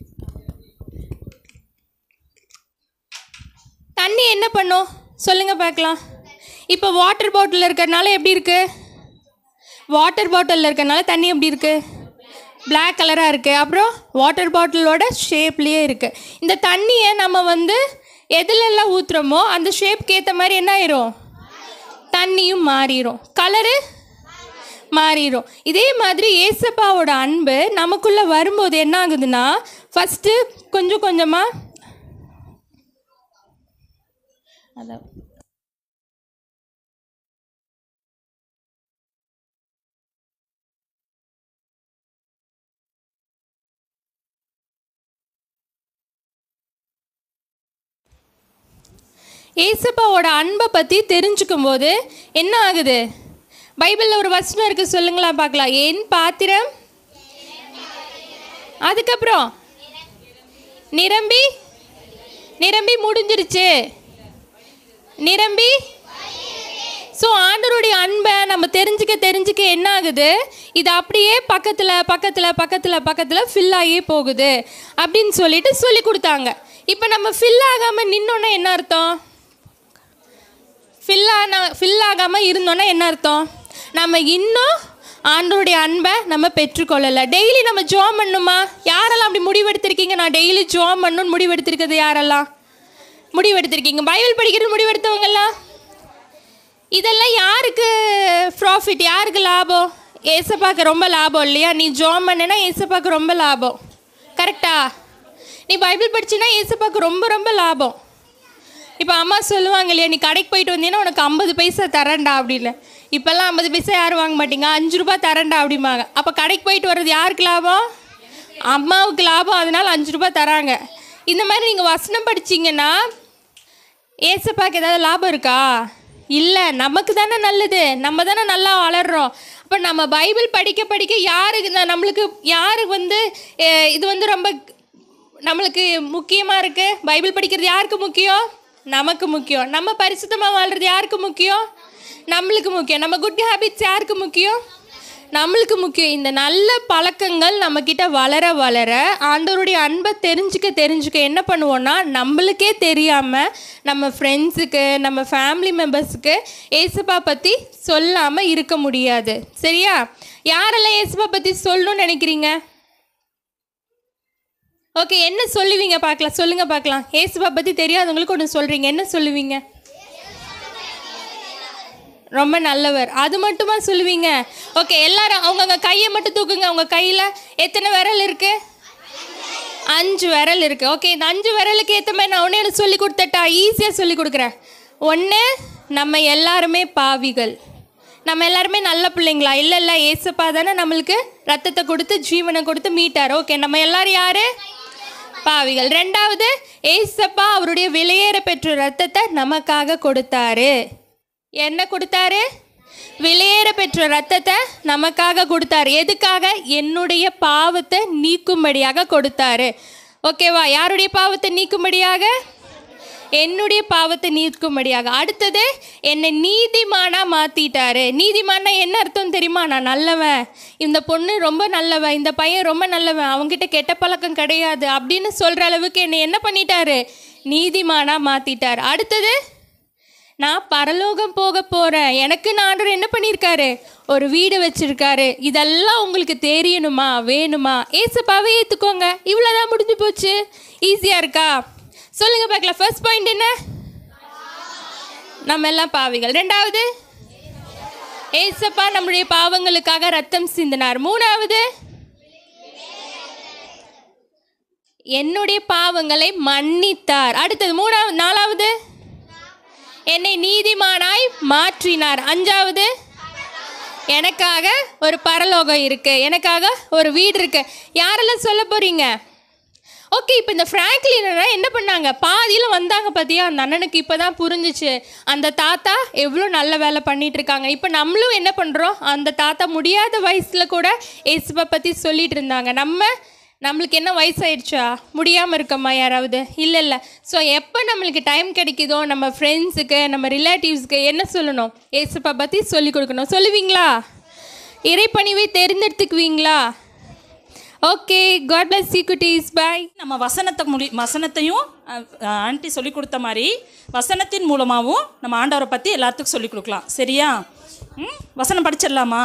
தண்ணி என்ன பண்ணும் சொல்லுங்க பார்க்கலாம் இப்போ வாட்டர் பாட்டில் இருக்கறனால எப்படி இருக்கு வாட்டர் பாட்டிலில் இருக்கறனால தண்ணி எப்படி இருக்கு Black கலராக இருக்குது அப்புறம் வாட்டர் பாட்டிலோட ஷேப்லேயே இருக்குது இந்த தண்ணியை நம்ம வந்து எதுலெல்லாம் ஊற்றுறோமோ அந்த ஷேப்க்கு ஏற்ற மாதிரி என்ன ஆயிரும் தண்ணியும் மாறிடும் கலரு மாறிடும் இதே மாதிரி ஏசப்பாவோட அன்பு நமக்குள்ளே வரும்போது என்ன ஆகுதுன்னா ஃபஸ்ட்டு கொஞ்சம் கொஞ்சமாக அதான் ஏசப்பாவோட அன்பை பற்றி தெரிஞ்சுக்கும் போது என்ன ஆகுது பைபிளில் ஒரு வசனம் இருக்கு சொல்லுங்களா பார்க்கலாம் என் பாத்திரம் அதுக்கப்புறம் நிரம்பி நிரம்பி முடிஞ்சிருச்சு நிரம்பி ஸோ ஆண்டவருடைய அன்பை நம்ம தெரிஞ்சுக்க தெரிஞ்சுக்க என்ன ஆகுது இது அப்படியே பக்கத்தில் பக்கத்தில் பக்கத்தில் பக்கத்தில் ஃபில் ஆகியே போகுது அப்படின்னு சொல்லிட்டு சொல்லி கொடுத்தாங்க இப்போ நம்ம ஃபில் ஆகாமல் நின்னோன்னா என்ன அர்த்தம் ஃபில் ஆன ஃபில் ஆகாமல் இருந்தோன்னா என்ன அர்த்தம் நம்ம இன்னும் ஆண்டவருடைய அன்பை நம்ம பெற்றுக்கொள்ளலை டெய்லி நம்ம ஜோம் பண்ணுமா யாரெல்லாம் அப்படி முடிவெடுத்திருக்கீங்க நான் டெய்லி ஜோம் பண்ணணும்னு முடிவெடுத்திருக்கிறது யாரெல்லாம் முடிவெடுத்திருக்கீங்க பைபிள் படிக்கிறது முடிவெடுத்தவங்கெல்லாம் இதெல்லாம் யாருக்கு ப்ராஃபிட் யாருக்கு லாபம் ஏசப்பாக்கு ரொம்ப லாபம் இல்லையா நீ ஜோம் பண்ணனா ஏசப்பாக்கு ரொம்ப லாபம் கரெக்டா நீ பைபிள் படிச்சினா ஏசப்பாக்கு ரொம்ப ரொம்ப லாபம் இப்போ அம்மா சொல்லுவாங்க இல்லையா நீ கடைக்கு போயிட்டு வந்தீங்கன்னா உனக்கு ஐம்பது பைசா தரேன்டா அப்படின்னு இப்போல்லாம் ஐம்பது பைசா யாரும் வாங்க மாட்டீங்க அஞ்சு ரூபா தரேன்டா அப்படிம்பாங்க அப்போ கடைக்கு போயிட்டு வர்றது யாருக்கு லாபம் அம்மாவுக்கு லாபம் அதனால அஞ்சு ரூபா தராங்க இந்த மாதிரி நீங்கள் வசனம் படிச்சீங்கன்னா ஏசப்பாக்கு ஏதாவது லாபம் இருக்கா இல்லை நமக்கு தானே நல்லது நம்ம தானே நல்லா வளர்றோம் அப்போ நம்ம பைபிள் படிக்க படிக்க யாருக்கு இந்த நம்மளுக்கு யாருக்கு வந்து அஹ், இது வந்து ரொம்ப நம்மளுக்கு முக்கியமாக இருக்குது பைபிள் படிக்கிறது யாருக்கு முக்கியம் நமக்கு முக்கியம் நம்ம பரிசுத்தமாக வாழ்கிறது யாருக்கு முக்கியம் நம்மளுக்கு முக்கியம் நம்ம குட் ஹேபிட்ஸ் யாருக்கு முக்கியம் நம்மளுக்கு முக்கியம் இந்த நல்ல பழக்கங்கள் நம்மக்கிட்ட வளர வளர ஆண்டவருடைய அன்பை தெரிஞ்சுக்க தெரிஞ்சுக்க என்ன பண்ணுவோன்னா நம்மளுக்கே தெரியாமல் நம்ம ஃப்ரெண்ட்ஸுக்கு நம்ம ஃபேமிலி மெம்பர்ஸுக்கு ஏசப்பா பற்றி சொல்லாமல் இருக்க முடியாது சரியா யாரெல்லாம் ஏசப்பா பற்றி சொல்லணும்னு நினைக்கிறீங்க ஓகே என்ன சொல்லுவீங்க பார்க்கலாம் சொல்லுங்க பார்க்கலாம் ஏசுபா பற்றி தெரியாதவங்களுக்கு ஒன்று சொல்கிறீங்க என்ன சொல்லுவீங்க ரொம்ப நல்லவர் அது மட்டுமா சொல்லுவீங்க ஓகே எல்லாரும் அவங்கவுங்க கையை மட்டும் தூக்குங்க உங்க கையில் எத்தனை விரல் இருக்கு அஞ்சு விரல் இருக்கு ஓகே இந்த அஞ்சு விரலுக்கு ஏற்ற மாதிரி நான் ஒன்று சொல்லி கொடுத்தட்டா ஈஸியாக சொல்லி கொடுக்குறேன் ஒன்று நம்ம எல்லாருமே பாவிகள் நம்ம எல்லாருமே நல்ல பிள்ளைங்களா இல்லை இல்லை ஏசப்பா தானே நம்மளுக்கு ரத்தத்தை கொடுத்து ஜீவனை கொடுத்து மீட்டார் ஓகே நம்ம எல்லாரும் யாரு பாவிகள் ரெண்டாவது ஏசப்பா அவருடைய விலையேற பெற்ற ரத்தத்தை நமக்காக கொடுத்தாரு என்ன கொடுத்தாரு விலையேற பெற்ற ரத்தத்தை நமக்காக கொடுத்தாரு எதுக்காக என்னுடைய பாவத்தை நீக்கும்படியாக கொடுத்தாரு ஓகேவா யாருடைய பாவத்தை நீக்கும்படியாக என்னுடைய பாவத்தை நீக்கும்படியாக அடுத்தது என்னை நீதிமானா மாத்திட்டாரு நீதிமானா என்ன அர்த்தம் தெரியுமா நான் நல்லவன் இந்த பொண்ணு ரொம்ப நல்லவன் இந்த பையன் ரொம்ப நல்லவன் அவங்ககிட்ட கெட்ட பழக்கம் கிடையாது அப்படின்னு சொல்ற அளவுக்கு என்னை என்ன பண்ணிட்டாரு நீதிமானா மாத்திட்டார் அடுத்தது நான் பரலோகம் போக போகிறேன் எனக்கு ஆண்டவர் என்ன பண்ணியிருக்காரு ஒரு வீடு வச்சிருக்காரு இதெல்லாம் உங்களுக்கு தெரியணுமா வேணுமா ஏசப்பாவே ஏற்றுக்கோங்க இவ்வளோதான் முடிஞ்சு போச்சு ஈஸியாக இருக்கா சொல்லுங்க பார்க்கலாம் ஃபர்ஸ்ட் பாயிண்ட் என்ன நம்ம எல்லாம் பாவிகள் ரெண்டாவது ஏசப்பா நம்முடைய பாவங்களுக்காக ரத்தம் சிந்தினார் மூணாவது என்னுடைய பாவங்களை மன்னித்தார் அடுத்தது மூணாவது நாலாவது என்னை நீதிமானாய் மாற்றினார் அஞ்சாவது எனக்காக ஒரு பரலோகம் இருக்கு எனக்காக ஒரு வீடு இருக்கு யாரெல்லாம் சொல்ல போறீங்க ஓகே இப்போ இந்த ஃப்ராங்க்லினா என்ன பண்ணாங்க பாதியில் வந்தாங்க பார்த்தியா அந்த அண்ணனுக்கு இப்போ தான் புரிஞ்சிச்சு அந்த தாத்தா எவ்வளோ நல்ல வேலை பண்ணிட்டு இருக்காங்க இப்போ நம்மளும் என்ன பண்ணுறோம் அந்த தாத்தா முடியாத வயசில் கூட ஏசுப்பை பற்றி சொல்லிட்டு இருந்தாங்க நம்ம நம்மளுக்கு என்ன வயசாயிடுச்சா முடியாமல் இருக்கோமா யாராவது இல்லை இல்லை ஸோ எப்போ நம்மளுக்கு டைம் கிடைக்குதோ நம்ம ஃப்ரெண்ட்ஸுக்கு நம்ம ரிலேட்டிவ்ஸ்க்கு என்ன சொல்லணும் ஏசுப்பா பற்றி சொல்லி கொடுக்கணும் சொல்லுவீங்களா இறைப்பணிவை தேர்ந்தெடுத்துக்குவீங்களா ஓகே காட் பிளஸ் யூ குட்டீஸ் பாய் நம்ம வசனத்தை முடி வசனத்தையும் ஆண்டி சொல்லி கொடுத்த மாதிரி வசனத்தின் மூலமாகவும் நம்ம ஆண்டவரை பற்றி எல்லாத்துக்கும் சொல்லி கொடுக்கலாம் சரியா ம் வசனம் படிச்சிடலாமா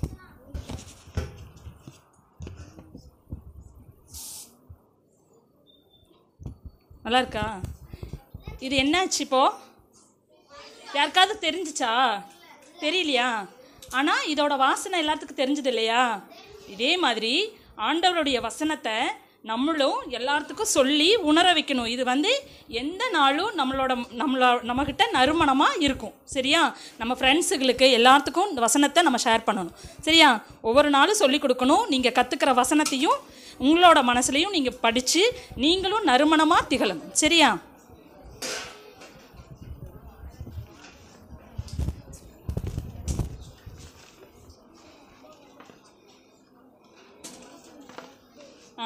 நல்லா இருக்கா இது என்னாச்சு இப்போ யாருக்காவது தெரிஞ்சிச்சா தெரியலையா ஆனால் இதோட வாசனை எல்லாத்துக்கும் தெரிஞ்சது இல்லையா இதே மாதிரி ஆண்டவருடைய வசனத்தை நம்மளும் எல்லாத்துக்கும் சொல்லி உணர வைக்கணும் இது வந்து எந்த நாளும் நம்மளோட நம்மளோ நம்மக்கிட்ட நறுமணமாக இருக்கும் சரியா நம்ம ஃப்ரெண்ட்ஸுகளுக்கு எல்லாத்துக்கும் இந்த வசனத்தை நம்ம ஷேர் பண்ணணும் சரியா ஒவ்வொரு நாளும் சொல்லி கொடுக்கணும் நீங்கள் கற்றுக்கிற வசனத்தையும் உங்களோட மனசுலையும் நீங்கள் படித்து நீங்களும் நறுமணமாக திகழணும் சரியா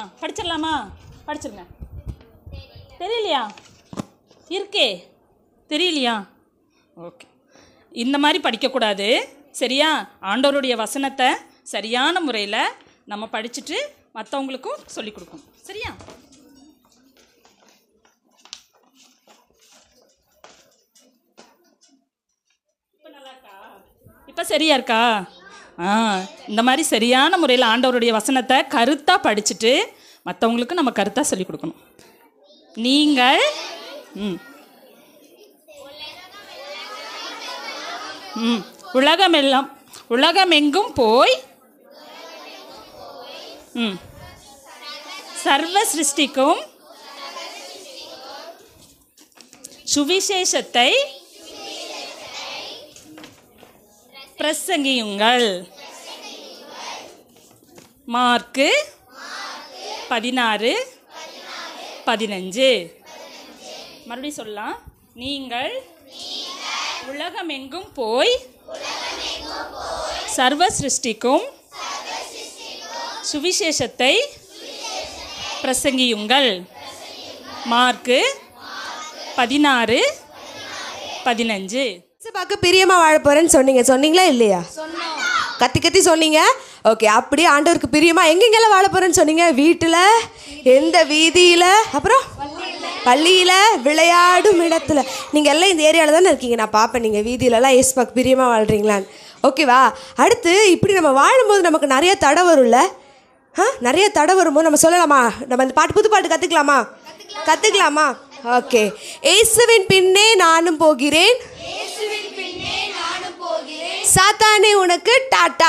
படிச்சிடலாமா படிச்சிருங்க தெரியலையா இருக்கே தெரியலையா ஓகே இந்த மாதிரி படிக்கக்கூடாது சரியா ஆண்டவருடைய வசனத்தை சரியான முறையில் நம்ம படிச்சுட்டு மற்றவங்களுக்கும் சொல்லிக் கொடுக்கணும் சரியா இப்போ சரியா இருக்கா ஆ இந்த மாதிரி சரியான முறையில் ஆண்டவருடைய வசனத்தை கருத்தாக படிச்சுட்டு மற்றவங்களுக்கு நம்ம கருத்தாக சொல்லிக் கொடுக்கணும் நீங்கள் ம் ம் உலகமெல்லாம் உலகமெங்கும் போய் ம் சர்வ சிருஷ்டிக்கும் சுவிசேஷத்தை பிரசங்கியுங்கள் மார்க்கு பதினாறு பதினஞ்சு மறுபடியும் சொல்லலாம் நீங்கள் உலகமெங்கும் போய் சர்வ சிருஷ்டிக்கும் சுவிசேஷத்தை பிரசங்கியுங்கள் மார்க்கு பதினாறு பதினஞ்சு பார்க்க பிரியமா வாழ போறேன்னு சொன்னீங்க சொன்னீங்களா இல்லையா கத்தி கத்தி சொன்னீங்க ஓகே அப்படியே ஆண்டவருக்கு பிரியமா எங்கெங்கெல்லாம் வாழ போறேன்னு சொன்னீங்க வீட்டில் எந்த வீதியில் அப்புறம் பள்ளியில் விளையாடும் இடத்துல நீங்கள் எல்லாம் இந்த ஏரியாவில் தானே இருக்கீங்க நான் பார்ப்பேன் நீங்கள் வீதியிலலாம் ஏசுபாக்கு பிரியமாக வாழ்கிறீங்களான்னு ஓகேவா அடுத்து இப்படி நம்ம வாழும்போது நமக்கு நிறைய தடை வரும்ல ஆ நிறைய தடை வரும்போது நம்ம சொல்லலாமா நம்ம இந்த பாட்டு புது பாட்டு கற்றுக்கலாமா கற்றுக்கலாமா ஓகே இயேசுவின் பின்னே நானும் போகிறேன் சாத்தானே உனக்கு டாட்டா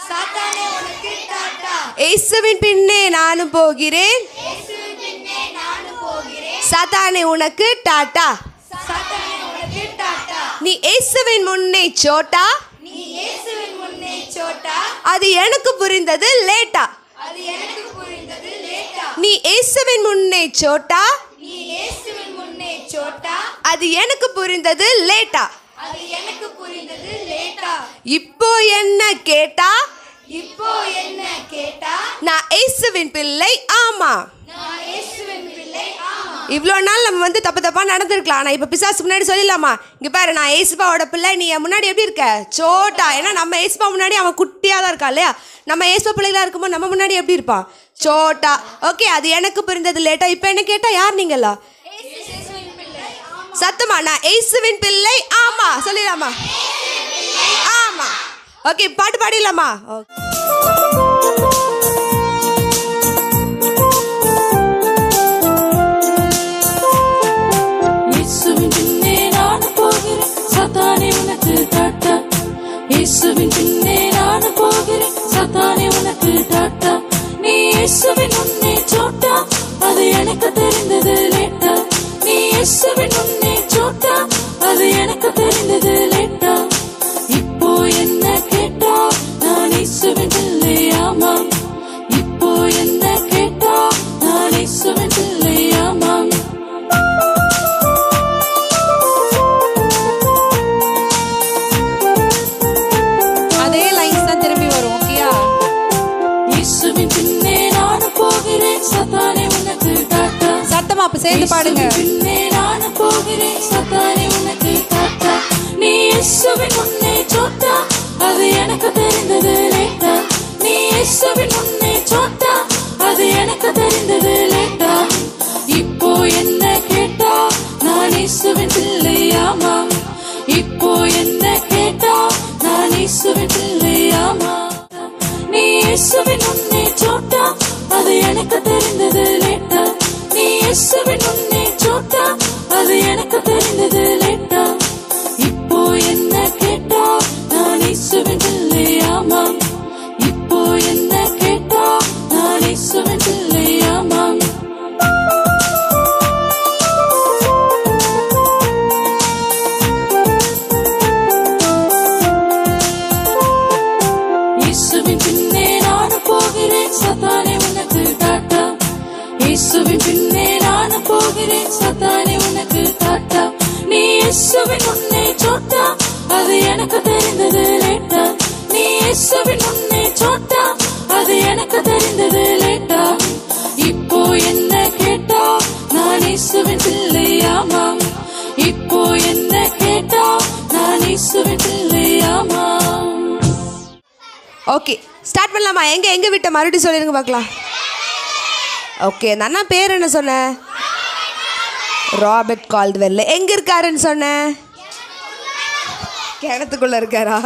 இயேசுவின் பின்னே நானும் போகிறேன் சாத்தானே உனக்கு டாட்டா நீ இயேசுவின் முன்னே சோட்டா அது எனக்கு புரிந்தது லேட்டா நீ இயேசுவின் முன்னே சோட்டா அது எனக்கு புரிந்தது லேட்டா இப்போ என்ன கேட்டா இப்போ என்ன கேட்டா நான் இயேசுவின் பிள்ளை ஆமா நான் இயேசுவின் பிள்ளை ஆமா இவ்வளோ நாள் நம்ம வந்து தப்பு தப்பா நடந்திருக்கலாம் ஆனால் இப்போ பிசாசு முன்னாடி சொல்லிடலாமா இங்கே பாரு நான் ஏசுபாவோட பிள்ளை நீ என் முன்னாடி எப்படி இருக்க சோட்டா ஏன்னா நம்ம ஏசுபா முன்னாடி அவன் குட்டியாக தான் இருக்கா இல்லையா நம்ம ஏசுபா பிள்ளைகளா இருக்கும்போது நம்ம முன்னாடி எப்படி இருப்பான் சோட்டா ஓகே அது எனக்கு புரிந்தது லேட்டா இப்போ என்ன கேட்டா யார் நீங்களா சத்தமா நான் ஏசுவின் பிள்ளை ஆமா சொல்லிடலாமா ஆமா ஓகே பாட்டு பாடிடலாமா ஓகே இயேசுவின் பின்னே நானும் போகிறேன் சத்தானே உனக்கு டாட்டா இயேசுவின் பின்னே நானும் போகிறேன் சத்தானே உனக்கு டாட்டா நீ இயேசுவின் முன்னே சோட்டா அது எனக்கு தெரிந்தது லேட்டா நீ இயேசுவின் முன்னே சோட்டா அது எனக்கு தெரிந்தது லேட்டா இப்போ என்ன கேட்டா நான் இயேசுவின் பிள்ளை ஆமாம் இப்போ என்ன கேட்டா நான் இயேசுவின் பிள்ளை ஆமாம் அதே லைன்ஸ் தான் திரும்பி வரும் ஓகேயா இயேசுவின் பின்னே நானும் போகிறேன் சத்தானே உனக்கு டாட்டா சத்தமா அப்ப சேர்ந்து பாடுங்க இயேசுவின் பின்னே நானும் போகிறேன் சத்தானே உனக்கு டாட்டா நீ இயேசுவின் முன்னே சோட்டா அது எனக்கு தெரிந்தது லேட்டா நீ இயேசுவின் முன்னே சோட்டா அது எனக்கு தெரிந்தது லேட்டா இப்போ என்ன கேட்டா நான் இயேசுவின் பிள்ளை ஆமா இப்போ என்ன கேட்டா நான் இயேசுவின் பிள்ளை ஆமா நீ இயேசுவின் முன்னே சோட்டா அது எனக்கு தெரிந்தது லேட்டா நீ இயேசுவின் முன்னே சோட்டா அது எனக்கு தெரிந்தது லேட்டா இப்போ என்ன கேட்டா நான் இயேசுவின் பிள்ளை ஆமாம் இப்போ என்ன கேட்டா நான் இயேசுவின் பிள்ளை ஆமாம் இயேசுவின் பின்னே நானும் போகிறேன் சத்தானே உனக்கு டாட்டா இயேசுவின் பின்னே நானும் இயேசுவின் பிள்ளையாமா ஓகே ஸ்டார்ட் பண்ணலாமா எங்க எங்க விட்ட மறுபடியும் சொல்லிருங்க பார்க்கலாம் ஓகே அந்த அண்ணா பேர் என்ன சொன்ன ராபர்ட் கால்ட்வெல்ல எங்க இருக்காருன்னு சொன்ன கிணத்துக்குள்ள இருக்காரா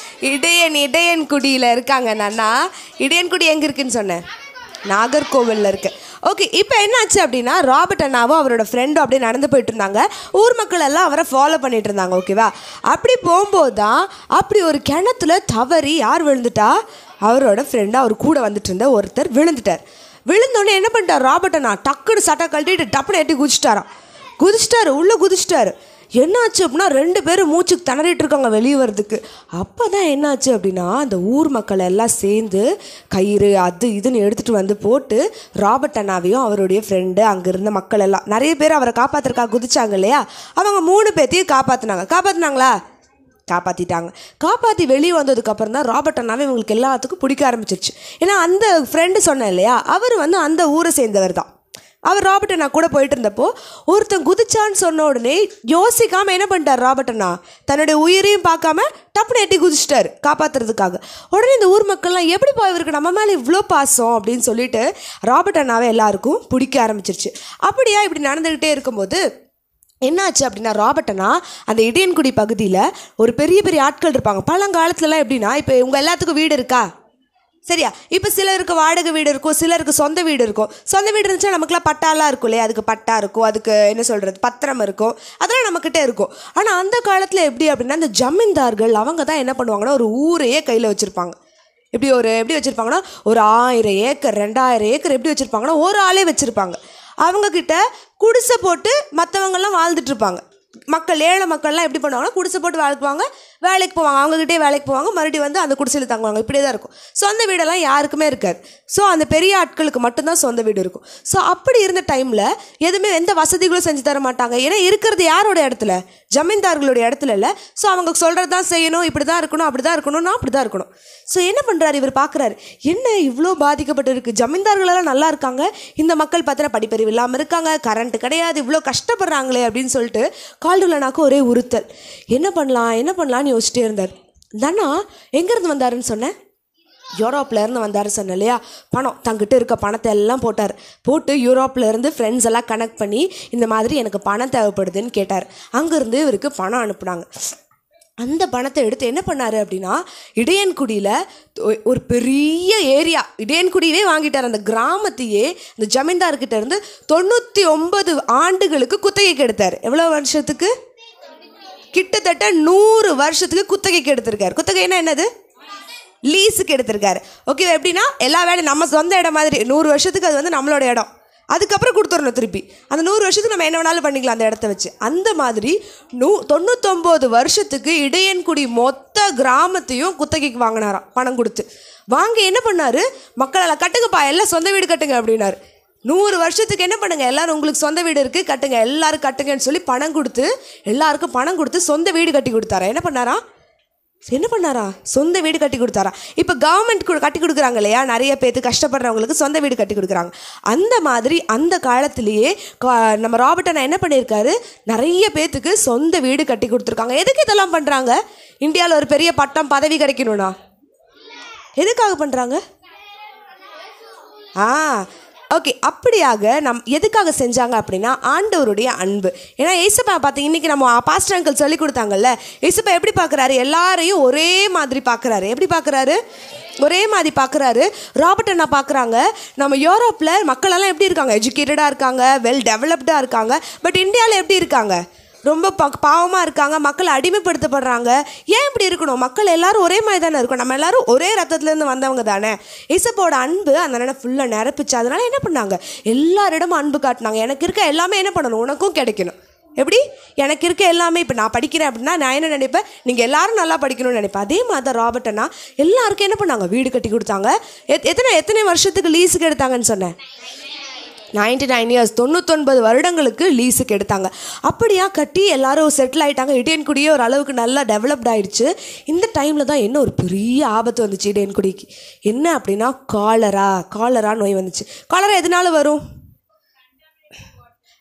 இடையன் இடையன் குடியில இருக்காங்க அந்த அண்ணா இடையன்குடி எங்க இருக்குன்னு சொன்னேன் நாகர்கோவில்ல இருக்கு ஓகே இப்போ என்னாச்சு அப்படின்னா ராபர்ட் அண்ணாவும் அவரோட ஃப்ரெண்டும் அப்படியே நடந்து போயிட்டு இருந்தாங்க ஊர் மக்கள் எல்லாம் அவரை ஃபாலோ பண்ணிட்டு இருந்தாங்க ஓகேவா அப்படி போகும்போது தான் அப்படி ஒரு கிணத்துல தவறி யார் விழுந்துட்டா அவரோட ஃப்ரெண்டு அவர் கூட வந்துட்டு இருந்த ஒருத்தர் விழுந்துட்டார் விழுந்தோடனே என்ன பண்ணிட்டார் ராபர்ட் அண்ணா டக்குன்னு சட்டை கழட்டிட்டு டப்புன்னு எட்டி குதிச்சிட்டாராம் குதிச்சிட்டாரு உள்ளே குதிச்சிட்டாரு என்னாச்சு அப்படின்னா ரெண்டு பேரும் மூச்சுக்கு திணறிட்டு இருக்காங்க வெளியே வர்றதுக்கு அப்போ தான் என்னாச்சு அப்படின்னா அந்த ஊர் மக்கள் எல்லாம் சேர்ந்து கயிறு அது இதுன்னு எடுத்துகிட்டு வந்து போட்டு ராபர்ட் அண்ணாவையும் அவருடைய ஃப்ரெண்டு அங்கே இருந்த மக்கள் எல்லாம் நிறைய பேர் அவரை காப்பாத்துறக்கா குதிச்சாங்க இல்லையா அவங்க மூணு பேர்த்தையும் காப்பாற்றினாங்க காப்பாற்றினாங்களா காப்பாற்றிட்டாங்க காப்பாற்றி வெளியே வந்ததுக்கப்புறம் தான் ராபர்ட் அண்ணாவே இவங்களுக்கு எல்லாத்துக்கும் பிடிக்க ஆரம்பிச்சிருச்சு ஏன்னா அந்த ஃப்ரெண்டு சொன்னேன் இல்லையா அவர் வந்து அந்த ஊரை சேர்ந்தவர் தான் அவர் ராபர்ட் அண்ணா கூட போயிட்டு இருந்தப்போ ஒருத்தன் குதிச்சான்னு சொன்ன உடனே யோசிக்காம என்ன பண்ணிட்டார் ராபர்ட் அண்ணா தன்னுடைய உயிரையும் பார்க்காம டப்புனு எட்டி குதிச்சிட்டாரு காப்பாத்துறதுக்காக உடனே இந்த ஊர் மக்கள்லாம் எப்படி போய் இவருக்கு நம்ம மேலே இவ்வளோ பாசம் அப்படின்னு சொல்லிட்டு ராபர்ட் அண்ணாவை எல்லாருக்கும் பிடிக்க ஆரம்பிச்சிருச்சு அப்படியா இப்படி நடந்துக்கிட்டே இருக்கும்போது என்னாச்சு அப்படின்னா ராபர்ட்டனா அந்த இடையன்குடி பகுதியில் ஒரு பெரிய பெரிய ஆட்கள் இருப்பாங்க பழங்காலத்துலலாம் எப்படின்னா இப்போ உங்கள் எல்லாத்துக்கும் வீடு இருக்கா சரியா இப்போ சிலருக்கு வாடகை வீடு இருக்கும் சிலருக்கு சொந்த வீடு இருக்கும் சொந்த வீடு இருந்துச்சுன்னா நமக்குலாம் பட்டாலாம் இருக்கும் இல்லையா அதுக்கு பட்டா இருக்கும் அதுக்கு என்ன சொல்கிறது பத்திரம் இருக்கும் அதெல்லாம் நம்மக்கிட்ட இருக்கும் ஆனால் அந்த காலத்தில் எப்படி அப்படின்னா இந்த ஜமீன்தார்கள் அவங்க தான் என்ன பண்ணுவாங்கன்னா ஒரு ஊரையே கையில் வச்சுருப்பாங்க எப்படி ஒரு எப்படி வச்சுருப்பாங்கன்னா ஒரு ஆயிரம் ஏக்கர் ரெண்டாயிரம் ஏக்கர் எப்படி வச்சுருப்பாங்கன்னா ஒரு ஆளே வச்சுருப்பாங்க அவங்கக்கிட்ட குடிசை போட்டு மற்றவங்கெல்லாம் வாழ்ந்துட்டு இருப்பாங்க மக்கள் ஏழை மக்கள்லாம் எப்படி பண்ணுவாங்கன்னா குடிசை போட்டு வாழ்க்குவாங்க வேலைக்கு போவாங்க அவங்ககிட்டே வேலைக்கு போவாங்க மறுபடியும் வந்து அந்த குடிசையில் தங்குவாங்க இப்படியே தான் இருக்கும் சொந்த வீடெல்லாம் யாருக்குமே இருக்காது ஸோ அந்த பெரிய ஆட்களுக்கு மட்டும்தான் சொந்த வீடு இருக்கும் ஸோ அப்படி இருந்த டைமில் எதுவுமே எந்த வசதிகளும் செஞ்சு தர மாட்டாங்க ஏன்னா இருக்கிறது யாரோட இடத்துல ஜமீன்தார்களுடைய இடத்துல இல்லை ஸோ அவங்க சொல்கிறது தான் செய்யணும் இப்படி தான் இருக்கணும் அப்படி தான் இருக்கணும்னா அப்படி தான் இருக்கணும் ஸோ என்ன பண்ணுறாரு இவர் பார்க்குறாரு என்ன இவ்வளோ பாதிக்கப்பட்டு இருக்கு ஜமீன்தார்களெல்லாம் நல்லா இருக்காங்க இந்த மக்கள் பார்த்தீங்கன்னா படிப்பறிவு இல்லாமல் இருக்காங்க கரண்ட் கிடையாது இவ்வளோ கஷ்டப்படுறாங்களே அப்படின்னு சொல்லிட்டு கால்டுலனாக்கு ஒரே உறுத்தல் என்ன பண்ணலாம் என்ன பண்ணலாம்னு யோசிச்சிட்டே இருந்தார் தனா எங்கேருந்து வந்தாருன்னு சொன்னேன் யூரோப்ல இருந்து வந்தார் சொன்னேன் இல்லையா பணம் தங்கிட்ட இருக்க பணத்தை எல்லாம் போட்டார் போட்டு யூரோப்ல இருந்து ஃப்ரெண்ட்ஸ் எல்லாம் கனெக்ட் பண்ணி இந்த மாதிரி எனக்கு பணம் தேவைப்படுதுன்னு கேட்டார் அங்கேருந்து இவருக்கு பணம் அனுப்புனாங்க அந்த பணத்தை எடுத்து என்ன பண்ணாரு அப்படின்னா இடையன்குடியில் ஒ- ஒரு பெரிய ஏரியா இடையன்குடியவே வாங்கிட்டார் அந்த கிராமத்தையே இந்த ஜமீன்தார்கிட்ட இருந்து தொண்ணூற்றி ஒன்பது ஆண்டுகளுக்கு குத்தகைக்கு எடுத்தார் எவ்வளோ வருஷத்துக்கு கிட்டத்தட்ட நூறு வருஷத்துக்கு குத்தகைக்கு எடுத்திருக்காரு குத்தகைன்னா என்னது லீஸுக்கு எடுத்திருக்காரு ஓகேவா எப்படின்னா எல்லா வேலையும் நம்ம சொந்த இடம் மாதிரி நூறு வருஷத்துக்கு அது வந்து நம்மளோட இடம் அதுக்கப்புறம் கொடுத்துடணும் திருப்பி அந்த நூறு வருஷத்துக்கு நம்ம என்ன வேணாலும் பண்ணிக்கலாம் அந்த இடத்த வச்சு அந்த மாதிரி நூ தொண்ணூத்தொம்பது வருஷத்துக்கு இடையன்குடி மொத்த கிராமத்தையும் குத்தகைக்கு வாங்கினாராம் பணம் கொடுத்து வாங்கி என்ன பண்ணாரு மக்களெல்லாம் கட்டுங்கப்பா எல்லாம் சொந்த வீடு கட்டுங்க அப்படின்னாரு நூறு வருஷத்துக்கு என்ன பண்ணுங்க எல்லாரும் உங்களுக்கு சொந்த வீடு இருக்கு கட்டுங்க எல்லாரும் கட்டுங்கன்னு சொல்லி பணம் கொடுத்து எல்லாருக்கும் பணம் கொடுத்து சொந்த வீடு கட்டி கொடுத்தாரா என்ன பண்ணாரா என்ன பண்ணாரா சொந்த வீடு கட்டி கொடுத்தாரா இப்போ கவர்மெண்ட் கட்டி கொடுக்குறாங்க இல்லையா நிறைய பேர்த்து கஷ்டப்படுறவங்களுக்கு சொந்த வீடு கட்டி கொடுக்குறாங்க அந்த மாதிரி அந்த காலத்திலேயே கா- நம்ம ராபர்ட்டனா என்ன பண்ணியிருக்காரு நிறைய பேர்த்துக்கு சொந்த வீடு கட்டி கொடுத்துருக்காங்க எதுக்கு இதெல்லாம் பண்ணுறாங்க இந்தியாவில் ஒரு பெரிய பட்டம் பதவி கிடைக்கணும்னா எதுக்காக பண்ணுறாங்க ஆ ஓகே அப்படியாக நம் எதுக்காக செஞ்சாங்க அப்படின்னா ஆண்டவருடைய அன்பு ஏன்னா ஏசப்பா பார்த்தீங்க இன்னைக்கு நம்ம பாஸ்டர் அங்கிள் சொல்லி கொடுத்தாங்கல்ல ஏசப்பா எப்படி பார்க்குறாரு எல்லாரையும் ஒரே மாதிரி பார்க்குறாரு எப்படி பார்க்குறாரு ஒரே மாதிரி பார்க்குறாரு ராபர்ட் அண்ணா பார்க்குறாங்க நம்ம யூரோப்பில் மக்களெல்லாம் எப்படி இருக்காங்க எஜுகேட்டடாக இருக்காங்க வெல் டெவலப்டாக இருக்காங்க பட் இந்தியாவில் எப்படி இருக்காங்க ரொம்ப ப பாவமாக இருக்காங்க மக்கள் அடிமைப்படுத்தப்படுறாங்க ஏன் இப்படி இருக்கணும் மக்கள் எல்லாரும் ஒரே மாதிரி தானே இருக்கும் நம்ம எல்லாரும் ஒரே ரத்தத்துலேருந்து வந்தவங்க தானே இசப்போட அன்பு அந்த நேரம் ஃபுல்லாக நிரப்பிச்சு அதனால என்ன பண்ணாங்க எல்லாரிடமும் அன்பு காட்டினாங்க எனக்கு இருக்க எல்லாமே என்ன பண்ணணும் உனக்கும் கிடைக்கணும் எப்படி எனக்கு இருக்க எல்லாமே இப்போ நான் படிக்கிறேன் அப்படின்னா நான் என்ன நினைப்பேன் நீங்கள் எல்லாரும் நல்லா படிக்கணும்னு நினைப்பேன் அதே மாதிரி தான் ராபர்ட்டனா எல்லாருக்கும் என்ன பண்ணாங்க வீடு கட்டி கொடுத்தாங்க எத்- எத்தனை எத்தனை வருஷத்துக்கு லீஸுக்கு எடுத்தாங்கன்னு சொன்னேன் நைன்டி நைன் இயர்ஸ் தொண்ணூத்தொன்பது வருடங்களுக்கு லீஸுக்கு எடுத்தாங்க அப்படியா கட்டி எல்லாரும் செட்டில் ஆயிட்டாங்க இடையன்குடியே ஒரு அளவுக்கு நல்லா டெவலப்ட் ஆயிடுச்சு இந்த டைமில் தான் என்ன ஒரு பெரிய ஆபத்து வந்துச்சு இடையன்குடிக்கு என்ன அப்படின்னா காலரா காலரா நோய் வந்துச்சு காலரா எதனால வரும்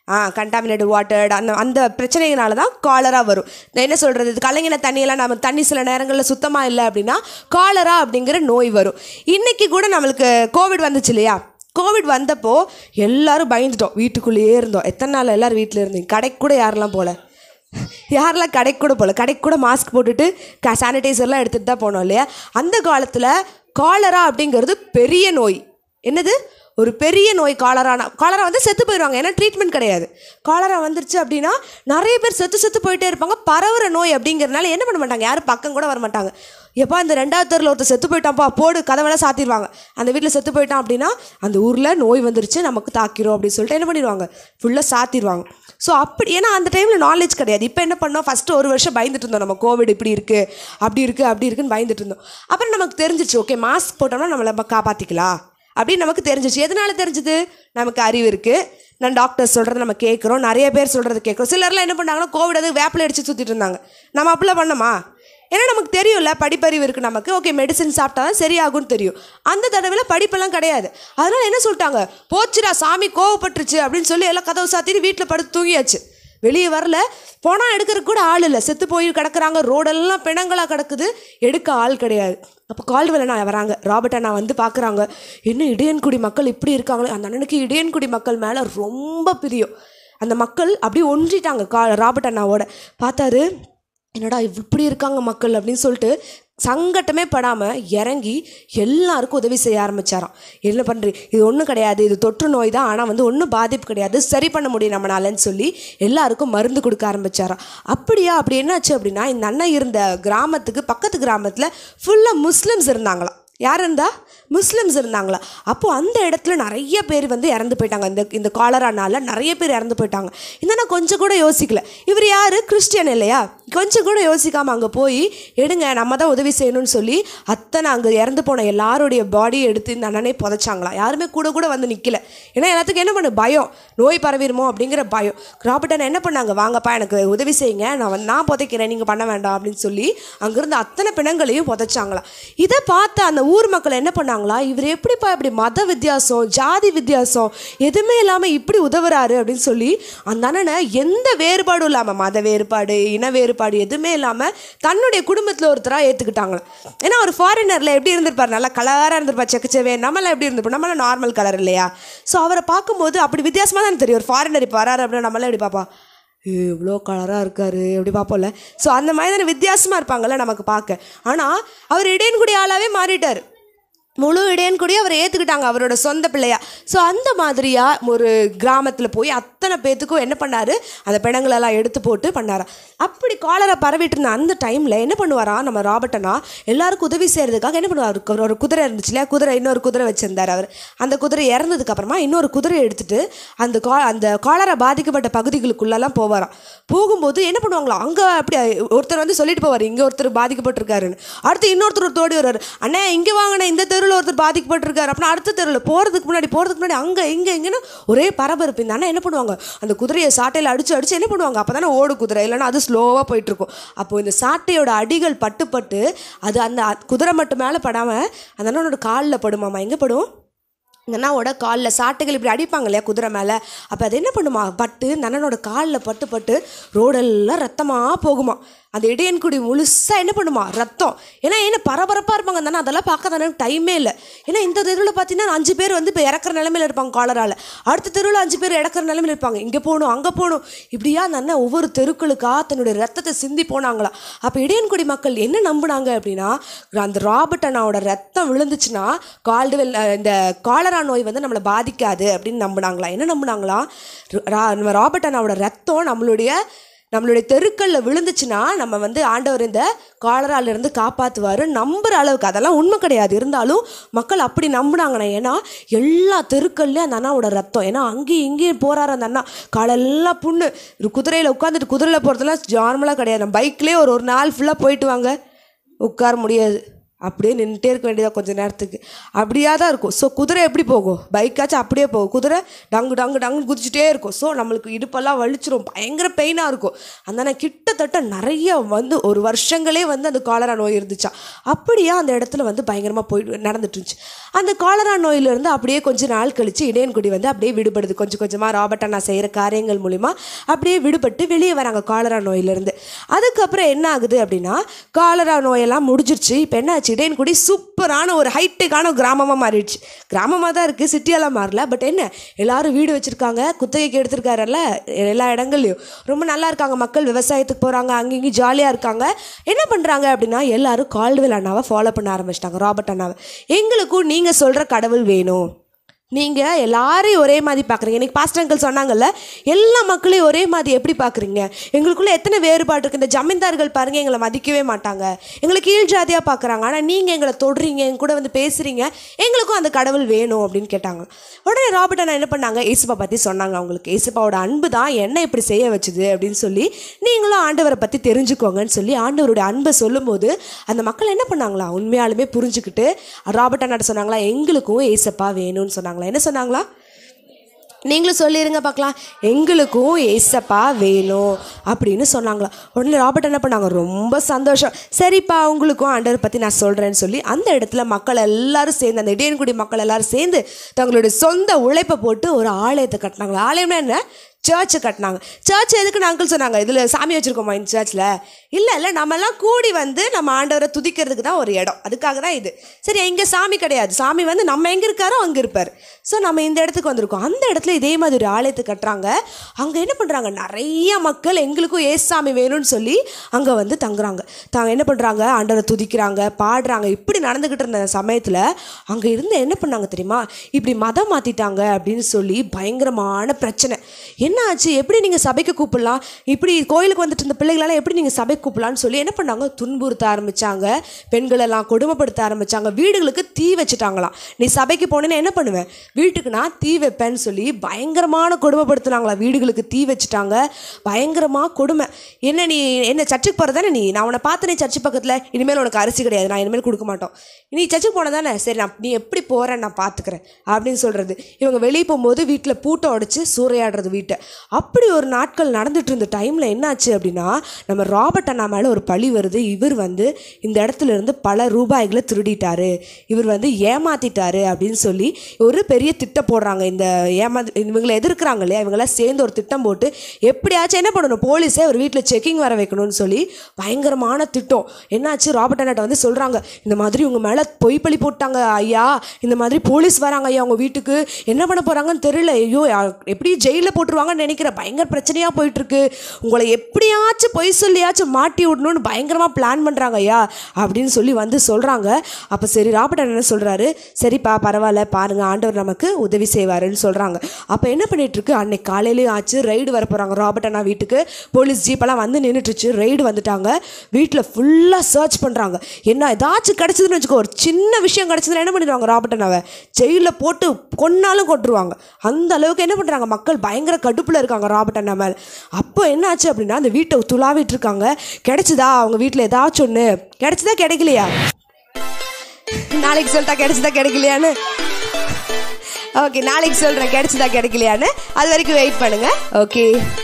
ஆ கண்டாமினேட்டட் வாட்டர் அந்த அந்த பிரச்சனையினால தான் காலரா வரும் நான் என்ன சொல்கிறது கலங்கின தண்ணியெல்லாம் நம்ம தண்ணி சில நேரங்களில் சுத்தமாக இல்லை அப்படின்னா காலரா அப்படிங்கிற நோய் வரும் இன்றைக்கி கூட நம்மளுக்கு கோவிட் வந்துச்சு இல்லையா கோவிட் வந்தப்போ எல்லாரும் பயந்துட்டோம் வீட்டுக்குள்ளேயே இருந்தோம் எத்தனை நாள் எல்லாரும் வீட்டில் இருந்தீங்க கடைக்கு கூட யாரெல்லாம் போகல யாரெல்லாம் கடைக்கு கூட போகல கடைக்கு கூட மாஸ்க் போட்டுட்டு க சானிடைசர்லாம் எடுத்துகிட்டு தான் போனோம் இல்லையா அந்த காலத்தில் காலரா அப்படிங்கிறது பெரிய நோய் என்னது ஒரு பெரிய நோய் காலரானா காலரா வந்து செத்து போயிடுவாங்க ஏன்னா ட்ரீட்மெண்ட் கிடையாது காலரா வந்துருச்சு அப்படின்னா நிறைய பேர் செத்து செத்து போயிட்டே இருப்பாங்க பரவுற நோய் அப்படிங்கிறதுனால என்ன பண்ண மாட்டாங்க யாரும் பக்கம் கூட வர மாட்டாங்க எப்போ அந்த ரெண்டாவது தெருவில் ஒருத்தர் செத்து போயிட்டான்ப்பா போடு கதவெல்லாம் சாத்திடுவாங்க அந்த வீட்டில் செத்து போயிட்டான் அப்படின்னா அந்த ஊரில் நோய் வந்துருச்சு நமக்கு தாக்கிரும் அப்படின்னு சொல்லிட்டு என்ன பண்ணிடுவாங்க ஃபுல்லாக சாத்திடுவாங்க ஸோ அப்படி ஏன்னா அந்த டைமில் நாலேஜ் கிடையாது இப்போ என்ன பண்ணோம் ஃபஸ்ட்டு ஒரு வருஷம் பயந்துட்டு இருந்தோம் நம்ம கோவிட் இப்படி இருக்குது அப்படி இருக்குது அப்படி இருக்குன்னு பயந்துட்டு இருந்தோம் அப்புறம் நமக்கு தெரிஞ்சிச்சு ஓகே மாஸ்க் போட்டோம்னா நம்மளை நம்ம காப்பாற்றிக்கலாம் அப்படின்னு நமக்கு தெரிஞ்சிச்சு எதனால தெரிஞ்சுது நமக்கு அறிவு இருக்குது நான் டாக்டர் சொல்கிறத நம்ம கேட்குறோம் நிறைய பேர் சொல்கிறத கேட்குறோம் சிலர்லாம் என்ன பண்ணாங்கன்னா கோவிட் அது வேப்பில் அடித்து சுற்றிட்டு இருந்தாங்க நம்ம அப்படிலாம் பண்ணோமா ஏன்னா நமக்கு தெரியும்ல படிப்பறிவு இருக்குது நமக்கு ஓகே மெடிசன் சாப்பிட்டா தான் சரியாகும்னு தெரியும் அந்த தடவையில் படிப்பெல்லாம் கிடையாது அதனால் என்ன சொல்லிட்டாங்க போச்சுடா சாமி கோவப்பட்டுருச்சு அப்படின்னு சொல்லி எல்லாம் கதவை சாத்திட்டு வீட்டில் படுத்து தூங்கியாச்சு வெளியே வரல போனால் எடுக்கிறதுக்கு கூட ஆள் இல்லை செத்து போய் கிடக்குறாங்க ரோடெல்லாம் பிணங்களாக கிடக்குது எடுக்க ஆள் கிடையாது அப்போ கால்வெல் அண்ணா வராங்க ராபர்ட் அண்ணா வந்து பார்க்குறாங்க என்ன இடையன்குடி மக்கள் இப்படி இருக்காங்களே அந்த அண்ணனுக்கு இடையன்குடி மக்கள் மேலே ரொம்ப பிரியம் அந்த மக்கள் அப்படியே ஒன்றிட்டாங்க கா ராபர்ட் அண்ணாவோட பார்த்தாரு என்னடா இப்படி இருக்காங்க மக்கள் அப்படின்னு சொல்லிட்டு சங்கட்டமே படாமல் இறங்கி எல்லாருக்கும் உதவி செய்ய ஆரம்பிச்சாராம் என்ன பண்ணுறீ இது ஒன்றும் கிடையாது இது தொற்று நோய் தான் ஆனால் வந்து ஒன்றும் பாதிப்பு கிடையாது சரி பண்ண முடியும் நம்மளாலன்னு சொல்லி எல்லாருக்கும் மருந்து கொடுக்க ஆரம்பிச்சாராம் அப்படியா அப்படி என்னாச்சு அப்படின்னா இந்த அண்ணன் இருந்த கிராமத்துக்கு பக்கத்து கிராமத்தில் ஃபுல்லாக முஸ்லிம்ஸ் இருந்தாங்களாம் யார் இருந்தா முஸ்லிம்ஸ் இருந்தாங்களா அப்போது அந்த இடத்துல நிறைய பேர் வந்து இறந்து போயிட்டாங்க இந்த இந்த காலரானால நிறைய பேர் இறந்து போயிட்டாங்க இந்த நான் கொஞ்சம் கூட யோசிக்கல இவர் யார் கிறிஸ்டியன் இல்லையா கொஞ்சம் கூட யோசிக்காமல் அங்கே போய் எடுங்க நம்ம தான் உதவி செய்யணும்னு சொல்லி அத்தனை அங்கே இறந்து போன எல்லாருடைய பாடியை எடுத்து இந்த அண்ணனே புதைச்சாங்களாம் யாருமே கூட கூட வந்து நிற்கல ஏன்னா எல்லாத்துக்கும் என்ன பண்ணு பயம் நோய் பரவிடுமோ அப்படிங்கிற பயம் ராபர்ட் என்ன பண்ணாங்க வாங்கப்பா எனக்கு உதவி செய்யுங்க நான் வந்து நான் புதைக்கிறேன் நீங்கள் பண்ண வேண்டாம் அப்படின்னு சொல்லி அங்கேருந்து அத்தனை பிணங்களையும் புதைச்சாங்களாம் இதை பார்த்த அந்த ஊர் மக்கள் என்ன பண்ணாங்களா இவர் எப்படிப்பா இப்படி மத வித்தியாசம் ஜாதி வித்தியாசம் எதுவுமே இல்லாமல் இப்படி உதவுறாரு அப்படின்னு சொல்லி அந்த அண்ணனை எந்த வேறுபாடும் இல்லாமல் மத வேறுபாடு இன வேறுபாடு எதுவுமே இல்லாமல் தன்னுடைய குடும்பத்தில் ஒருத்தராக ஏற்றுக்கிட்டாங்களே ஏன்னா ஒரு ஃபாரினரில் எப்படி இருந்திருப்பார் நல்லா கலராக இருந்திருப்பார் செக்கச்சவே நம்மளாம் எப்படி இருந்திருப்போம் நம்மளாம் நார்மல் கலர் இல்லையா ஸோ அவரை பார்க்கும்போது அப்படி வித்தியாசமாக தானே தெரியும் ஒரு ஃபாரினர் இப்போ வராரு அப்படின்னா நம்மளாம் எப்படி பார்ப்பா இவ்வளோ கலராக இருக்காரு எப்படி பார்ப்போம்ல ஸோ அந்த மாதிரி தானே வித்தியாசமாக இருப்பாங்கல்ல நமக்கு பார்க்க ஆனால் அவர் இடையன்குடி ஆளாவே மாறிட்டார் முழு இடையன்குடி அவர் ஏற்றுக்கிட்டாங்க அவரோட சொந்த பிள்ளையா ஸோ அந்த மாதிரியாக ஒரு கிராமத்தில் போய் அத்தனை பேத்துக்கும் என்ன பண்ணாரு அந்த பிணங்களெல்லாம் எடுத்து போட்டு பண்ணாரா அப்படி காலரை பரவிட்டு இருந்த அந்த டைமில் என்ன பண்ணுவாரா நம்ம ராபர்ட்டனா எல்லாருக்கும் உதவி செய்கிறதுக்காக என்ன பண்ணுவார் அவர் ஒரு குதிரை இருந்துச்சு இல்லையா குதிரை இன்னொரு குதிரை வச்சிருந்தார் அவர் அந்த குதிரை இறந்ததுக்கு அப்புறமா இன்னொரு குதிரையை எடுத்துட்டு அந்த கா அந்த காலரா பாதிக்கப்பட்ட பகுதிகளுக்குள்ளெல்லாம் போவாராம் போகும்போது என்ன பண்ணுவாங்களா அங்கே அப்படி ஒருத்தர் வந்து சொல்லிட்டு போவார் இங்கே ஒருத்தர் பாதிக்கப்பட்டிருக்காருன்னு அடுத்து இன்னொருத்தர் தோடி வருவார் அண்ணே இங்கே வாங்கின இந்த தெருவில் ஒருத்தர் பாதிக்கப்பட்டிருக்காரு அப்படின்னா அடுத்த தெருவில் போகிறதுக்கு முன்னாடி போகிறதுக்கு முன்னாடி அங்கே இங்கே இங்கேன்னு ஒரே பரபரப்பு இந்த அண்ணா என்ன பண்ணுவாங்க அந்த குதிரையை சாட்டையில் அடிச்சு அடிச்சு என்ன பண்ணுவாங்க அப்போ தானே ஓடு குதிரை இல்லைன்னா அது ஸ்லோவாக போயிட்டுருக்கும் அப்போது இந்த சாட்டையோட அடிகள் பட்டு பட்டு அது அந்த அ- குதிரை மட்டும் மேலே படாமல் அந்த அண்ணனோட காலில் படுமாமா எங்கே படும் இந்த அண்ணாவோட காலில் சாட்டைகள் இப்படி அடிப்பாங்க இல்லையா குதிரை மேலே அப்போ அது என்ன பண்ணுமா பட்டு இந்த அண்ணனோட காலில் பட்டு பட்டு ரோடெல்லாம் ரத்தமாக போகுமா அந்த இடையன்குடி முழுசாக என்ன பண்ணுமா ரத்தம் ஏன்னா என்ன பரபரப்பாக இருப்பாங்க அந்த அண்ணா அதெல்லாம் பார்க்க தானே டைமே இல்லை ஏன்னா இந்த தெருவில் பார்த்தீங்கன்னா அஞ்சு பேர் வந்து இப்போ இறக்குற நிலமையில இருப்பாங்க காலரால் அடுத்த தெருவில் அஞ்சு பேர் இறக்குற நிலமையில இருப்பாங்க இங்கே போகணும் அங்கே போகணும் இப்படியா அந்த அண்ணன் ஒவ்வொரு தெருக்களுக்கா தன்னுடைய ரத்தத்தை சிந்தி போனாங்களா அப்போ இடையன்குடி மக்கள் என்ன நம்புனாங்க அப்படின்னா அந்த ராபர்ட் அண்ணாவோட ரத்தம் விழுந்துச்சுன்னா கால்டுவெல் இந்த காலரா நோய் வந்து நம்மளை பாதிக்காது அப்படின்னு நம்புனாங்களா என்ன நம்புனாங்களா ரா- நம்ம ராபர்ட் அண்ணாவோட ரத்தம் நம்மளுடைய நம்மளுடைய தெருக்களில் விழுந்துச்சுன்னா நம்ம வந்து ஆண்டவர் இந்த காலரால இருந்து காப்பாற்றுவார் நம்புற அளவுக்கு அதெல்லாம் உண்மை கிடையாது இருந்தாலும் மக்கள் அப்படி நம்புனாங்கண்ணா ஏன்னா எல்லா தெருக்கள்லேயும் அந்த அண்ணாவோட ரத்தம் ஏன்னா அங்கேயும் இங்கேயும் போறாரு அந்த அண்ணா காலெல்லாம் புண்ணு ஒரு குதிரையில் உட்காந்துட்டு குதிரையில் போகிறதுலாம் நார்மலாக கிடையாது நம்ம பைக்லேயே ஒரு ஒரு நாள் ஃபுல்லாக போயிட்டு வாங்க உட்கார முடியாது அப்படியே நின்றுட்டே இருக்க வேண்டியதா கொஞ்ச நேரத்துக்கு அப்படியே தான் இருக்கும் ஸோ குதிரை எப்படி போகும் பைக்காச்சும் அப்படியே போகும் குதிரை டங்கு டங்கு டங்குன்னு குதிச்சுட்டே இருக்கும் ஸோ நம்மளுக்கு இடுப்பெல்லாம் வலிச்சிரும் பயங்கர பெயினாக இருக்கும் அந்த கிட்டத்தட்ட நிறைய வந்து ஒரு வருஷங்களே வந்து அந்த காலரா நோய் இருந்துச்சா அப்படியே அந்த இடத்துல வந்து பயங்கரமாக போய் நடந்துட்டு இருந்துச்சு அந்த காலரா நோயிலிருந்து அப்படியே கொஞ்ச நாள் கழிச்சு இடையன்குடி வந்து அப்படியே விடுபடுது கொஞ்சம் கொஞ்சமாக ராபர்ட் அண்ணா செய்கிற காரியங்கள் மூலிமா அப்படியே விடுபட்டு வெளியே வராங்க காலரா நோயிலிருந்து அதுக்கப்புறம் என்ன ஆகுது அப்படின்னா காலரா நோயெல்லாம் முடிஞ்சிருச்சு இப்போ என்ன ஆச்சு இடையன்குடி சூப்பரான ஒரு ஹைட்டெக்கான கிராமமாக மாறிடுச்சு கிராமமாக தான் இருக்குது சிட்டியெல்லாம் மாறல பட் என்ன எல்லாரும் வீடு வச்சுருக்காங்க குத்தகைக்கு எடுத்திருக்காரல்ல எல்லா இடங்கள்லையும் ரொம்ப நல்லா இருக்காங்க மக்கள் விவசாயத்துக்கு போகிறாங்க அங்கேயும் ஜாலியாக இருக்காங்க என்ன பண்ணுறாங்க அப்படின்னா எல்லாரும் கால்டுவெல் அண்ணாவை ஃபாலோ பண்ண ஆரம்பிச்சிட்டாங்க ராபர்ட் அண்ணாவை எங்களுக்கும் நீங்கள் சொல்கிற கடவுள் வேணும் நீங்கள் எல்லாரையும் ஒரே மாதிரி பார்க்குறீங்க இன்னைக்கு பாஸ்டர் அங்கிள் சொன்னாங்கல்ல எல்லா மக்களையும் ஒரே மாதிரி எப்படி பார்க்குறீங்க எங்களுக்குள்ள எத்தனை வேறுபாடு இருக்குது இந்த ஜமீன்தார்கள் பாருங்கள் எங்களை மதிக்கவே மாட்டாங்க எங்களை கீழ் ஜாதியாக பார்க்குறாங்க ஆனால் நீங்கள் எங்களை தொடுறீங்க எங்க கூட வந்து பேசுகிறீங்க எங்களுக்கும் அந்த கடவுள் வேணும் அப்படின்னு கேட்டாங்க உடனே ராபர்ட் அண்ணா என்ன பண்ணாங்க ஏசுப்பா பற்றி சொன்னாங்க அவங்களுக்கு ஏசுப்பாவோட அன்பு தான் என்ன இப்படி செய்ய வச்சுது அப்படின்னு சொல்லி நீங்களும் ஆண்டவரை பற்றி தெரிஞ்சுக்கோங்கன்னு சொல்லி ஆண்டவருடைய அன்பை சொல்லும்போது அந்த மக்கள் என்ன பண்ணாங்களா உண்மையாலுமே புரிஞ்சுக்கிட்டு ராபர்ட் அண்ணாட்ட சொன்னாங்களா எங்களுக்கும் ஏசப்பா வேணும்னு சொன்னாங்களா என்ன சொன்னாங்களா நீங்களும் சொல்லிடுங்க பார்க்கலாம் எங்களுக்கும் ஏசப்பா வேணும் அப்படின்னு சொன்னாங்களா உடனே ராபர்ட் என்ன பண்ணாங்க ரொம்ப சந்தோஷம் சரிப்பா உங்களுக்கும் ஆண்டவர் பற்றி நான் சொல்கிறேன்னு சொல்லி அந்த இடத்துல மக்கள் எல்லாரும் சேர்ந்து அந்த இடையன்குடி மக்கள் எல்லாரும் சேர்ந்து தங்களுடைய சொந்த உழைப்பை போட்டு ஒரு ஆலயத்தை கட்டினாங்களா ஆலயம்னா என்ன சர்ச்சு கட்டினாங்க சர்ச் எதுக்குன்னு அங்கிள் சொன்னாங்க இதில் சாமி வச்சுருக்கோமா இந்த சர்ச்சில் இல்லை இல்லை நம்மலாம் கூடி வந்து நம்ம ஆண்டவரை துதிக்கிறதுக்கு தான் ஒரு இடம் அதுக்காக தான் இது சரி இங்கே சாமி கிடையாது சாமி வந்து நம்ம எங்கே இருக்காரோ அங்கே இருப்பார் ஸோ நம்ம இந்த இடத்துக்கு வந்திருக்கோம் அந்த இடத்துல இதே மாதிரி ஒரு ஆலயத்தை கட்டுறாங்க அங்கே என்ன பண்ணுறாங்க நிறைய மக்கள் எங்களுக்கும் ஏசாமி வேணும்னு சொல்லி அங்கே வந்து தங்குறாங்க தாங்க என்ன பண்ணுறாங்க ஆண்டவரை துதிக்கிறாங்க பாடுறாங்க இப்படி நடந்துக்கிட்டு இருந்த சமயத்தில் அங்கே இருந்து என்ன பண்ணாங்க தெரியுமா இப்படி மதம் மாற்றிட்டாங்க அப்படின்னு சொல்லி பயங்கரமான பிரச்சனை என்ன ஆச்சு எப்படி நீங்கள் சபைக்கு கூப்பிடலாம் இப்படி கோயிலுக்கு வந்துட்டு இருந்த பிள்ளைகளெல்லாம் எப்படி நீங்கள் சபைக்கு கூப்பிடலான்னு சொல்லி என்ன பண்ணாங்க துன்புறுத்த ஆரம்பிச்சாங்க பெண்களெல்லாம் கொடுமைப்படுத்த ஆரம்பிச்சாங்க வீடுகளுக்கு தீ வச்சுட்டாங்களாம் நீ சபைக்கு போனேன்னா என்ன பண்ணுவேன் வீட்டுக்கு நான் தீ வைப்பேன்னு சொல்லி பயங்கரமான கொடுமைப்படுத்துனாங்களா வீடுகளுக்கு தீ வச்சுட்டாங்க பயங்கரமாக கொடுமை என்ன நீ என்ன சர்ச்சுக்கு போகிறதானே நீ நான் உன்னை பார்த்தனே சர்ச்சு பக்கத்தில் இனிமேல் உனக்கு அரிசி கிடையாது நான் இனிமேல் கொடுக்க மாட்டோம் நீ சர்ச்சுக்கு போனதானே சரி நான் நீ எப்படி போகிறேன்னு நான் பார்த்துக்கிறேன் அப்படின்னு சொல்கிறது இவங்க வெளியே போகும்போது வீட்டில் பூட்டை உடைச்சு சூறையாடுறது வீட்டை அப்படி ஒரு நாட்கள் நடந்துட்டு இருந்த டைமில் என்னாச்சு அப்படின்னா நம்ம ராபர்ட் அண்ணா மேலே ஒரு பழி வருது இவர் வந்து இந்த இடத்துல இருந்து பல ரூபாய்களை திருடிட்டாரு இவர் வந்து ஏமாத்திட்டாரு அப்படின்னு சொல்லி ஒரு பெரிய திட்டம் போடுறாங்க இந்த ஏமா இவங்களை எதிர்க்கிறாங்க இல்லையா இவங்கெல்லாம் சேர்ந்து ஒரு திட்டம் போட்டு எப்படியாச்சும் என்ன பண்ணணும் போலீஸே ஒரு வீட்டில் செக்கிங் வர வைக்கணும்னு சொல்லி பயங்கரமான திட்டம் என்னாச்சு ராபர்ட் அண்ணாட்ட வந்து சொல்கிறாங்க இந்த மாதிரி உங்கள் மேலே பொய் பழி போட்டாங்க ஐயா இந்த மாதிரி போலீஸ் வராங்க ஐயா உங்கள் வீட்டுக்கு என்ன பண்ண போகிறாங்கன்னு தெரியல ஐயோ யா- எப்படி ஜெயிலில் போட்டுருவாங்கன்னு நினைக்கிறேன் பயங்கர பிரச்சனையாக போயிட்டுருக்கு உங்களை எப்படியாச்சும் பொய் சொல்லியாச்சும் மாட்டி விடணும்னு பயங்கரமாக பிளான் பண்ணுறாங்க ஐயா அப்படின்னு சொல்லி வந்து சொல்கிறாங்க அப்போ சரி ராபர்ட் அண்ணன் என்ன சொல்கிறாரு சரிப்பா பரவாயில்ல பாருங்க ஆண்டவர் நமக்கு உதவி செய்வாருன்னு சொல்கிறாங்க அப்போ என்ன பண்ணிட்டு இருக்கு அன்னைக்கு காலையிலேயும் ஆச்சு ரைடு வர போகிறாங்க ராபர்ட் அண்ணா வீட்டுக்கு போலீஸ் ஜீப்பெல்லாம் வந்து நின்றுட்டுருச்சு ரைடு வந்துட்டாங்க வீட்டில் ஃபுல்லாக சர்ச் பண்ணுறாங்க என்ன ஏதாச்சும் கிடச்சதுன்னு வச்சுக்கோ ஒரு சின்ன விஷயம் கிடச்சதுன்னா என்ன பண்ணிடுவாங்க ராபர்ட் அண்ணாவை ஜெயிலில் போட்டு கொன்னாலும் கொட்டுருவாங்க அந்த அளவுக்கு என்ன பண்ணுறாங்க மக்கள் பயங்கர கடுப்பில் இருக்காங்க ராபர்ட் அண்ணா மேலே அப்போ என்ன ஆச்சு அப்படின்னா அந்த வீட்டை துளாவிட்டு இருக்காங்க கிடைச்சதா அவங்க வீட்டில் ஏதாச்சும் ஒன்று கிடைச்சதா கிடைக்கலையா நாளைக்கு சொல்லிட்டா கிடைச்சதா கிடைக்கலையான்னு ஓகே நாளைக்கு சொல்கிறேன் கிடைச்சதா கிடைக்கலையான்னு அது வரைக்கும் வெயிட் பண்ணுங்க ஓகே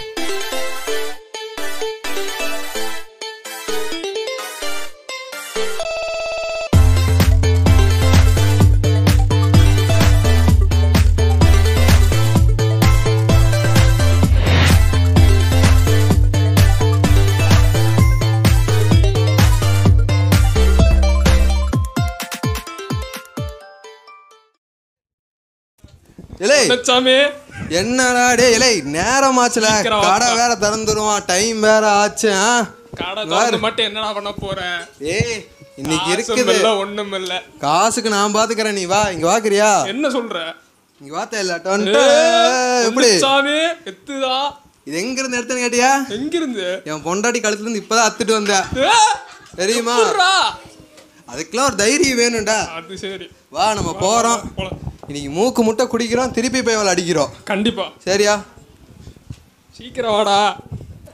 இலை சாமி என்னடா டே இலை நேரமாச்சுல சீக்கிரம் கடை வாப்பா. வேற திறந்துருவான் டைம் வேற ஆச்சு ஆ? கடை இங்க பாரு. திறந்து மட்டும் என்னடா பண்ண போறேன் ஏய் இன்னைக்கு காசும் இருக்குது இல்ல ஒண்ணும் இல்ல காசுக்கு நான் பாத்துக்கிறேன் நீ வா இங்க வாக்குறியா என்ன சொல்ற இங்க வாத்த இல்ல ஏய், எப்படி சாமி எத்துதா இது எங்க இருந்து எடுத்தேன்னு கேட்டியா எங்க இருந்து என் பொண்டாட்டி கழுத்துல இருந்து இப்பதான் அத்துட்டு வந்தேன் தெரியுமா எப்புட்றா? அதுக்கெல்லாம் ஒரு தைரியம் வேணும்டா அது சரி வா நம்ம போறோம் இன்னைக்கு மூக்கு முட்டை குடிக்கிறோம் திருப்பி போய் அவளை அடிக்கிறோம் கண்டிப்பா சரியா சீக்கிரம் வாடா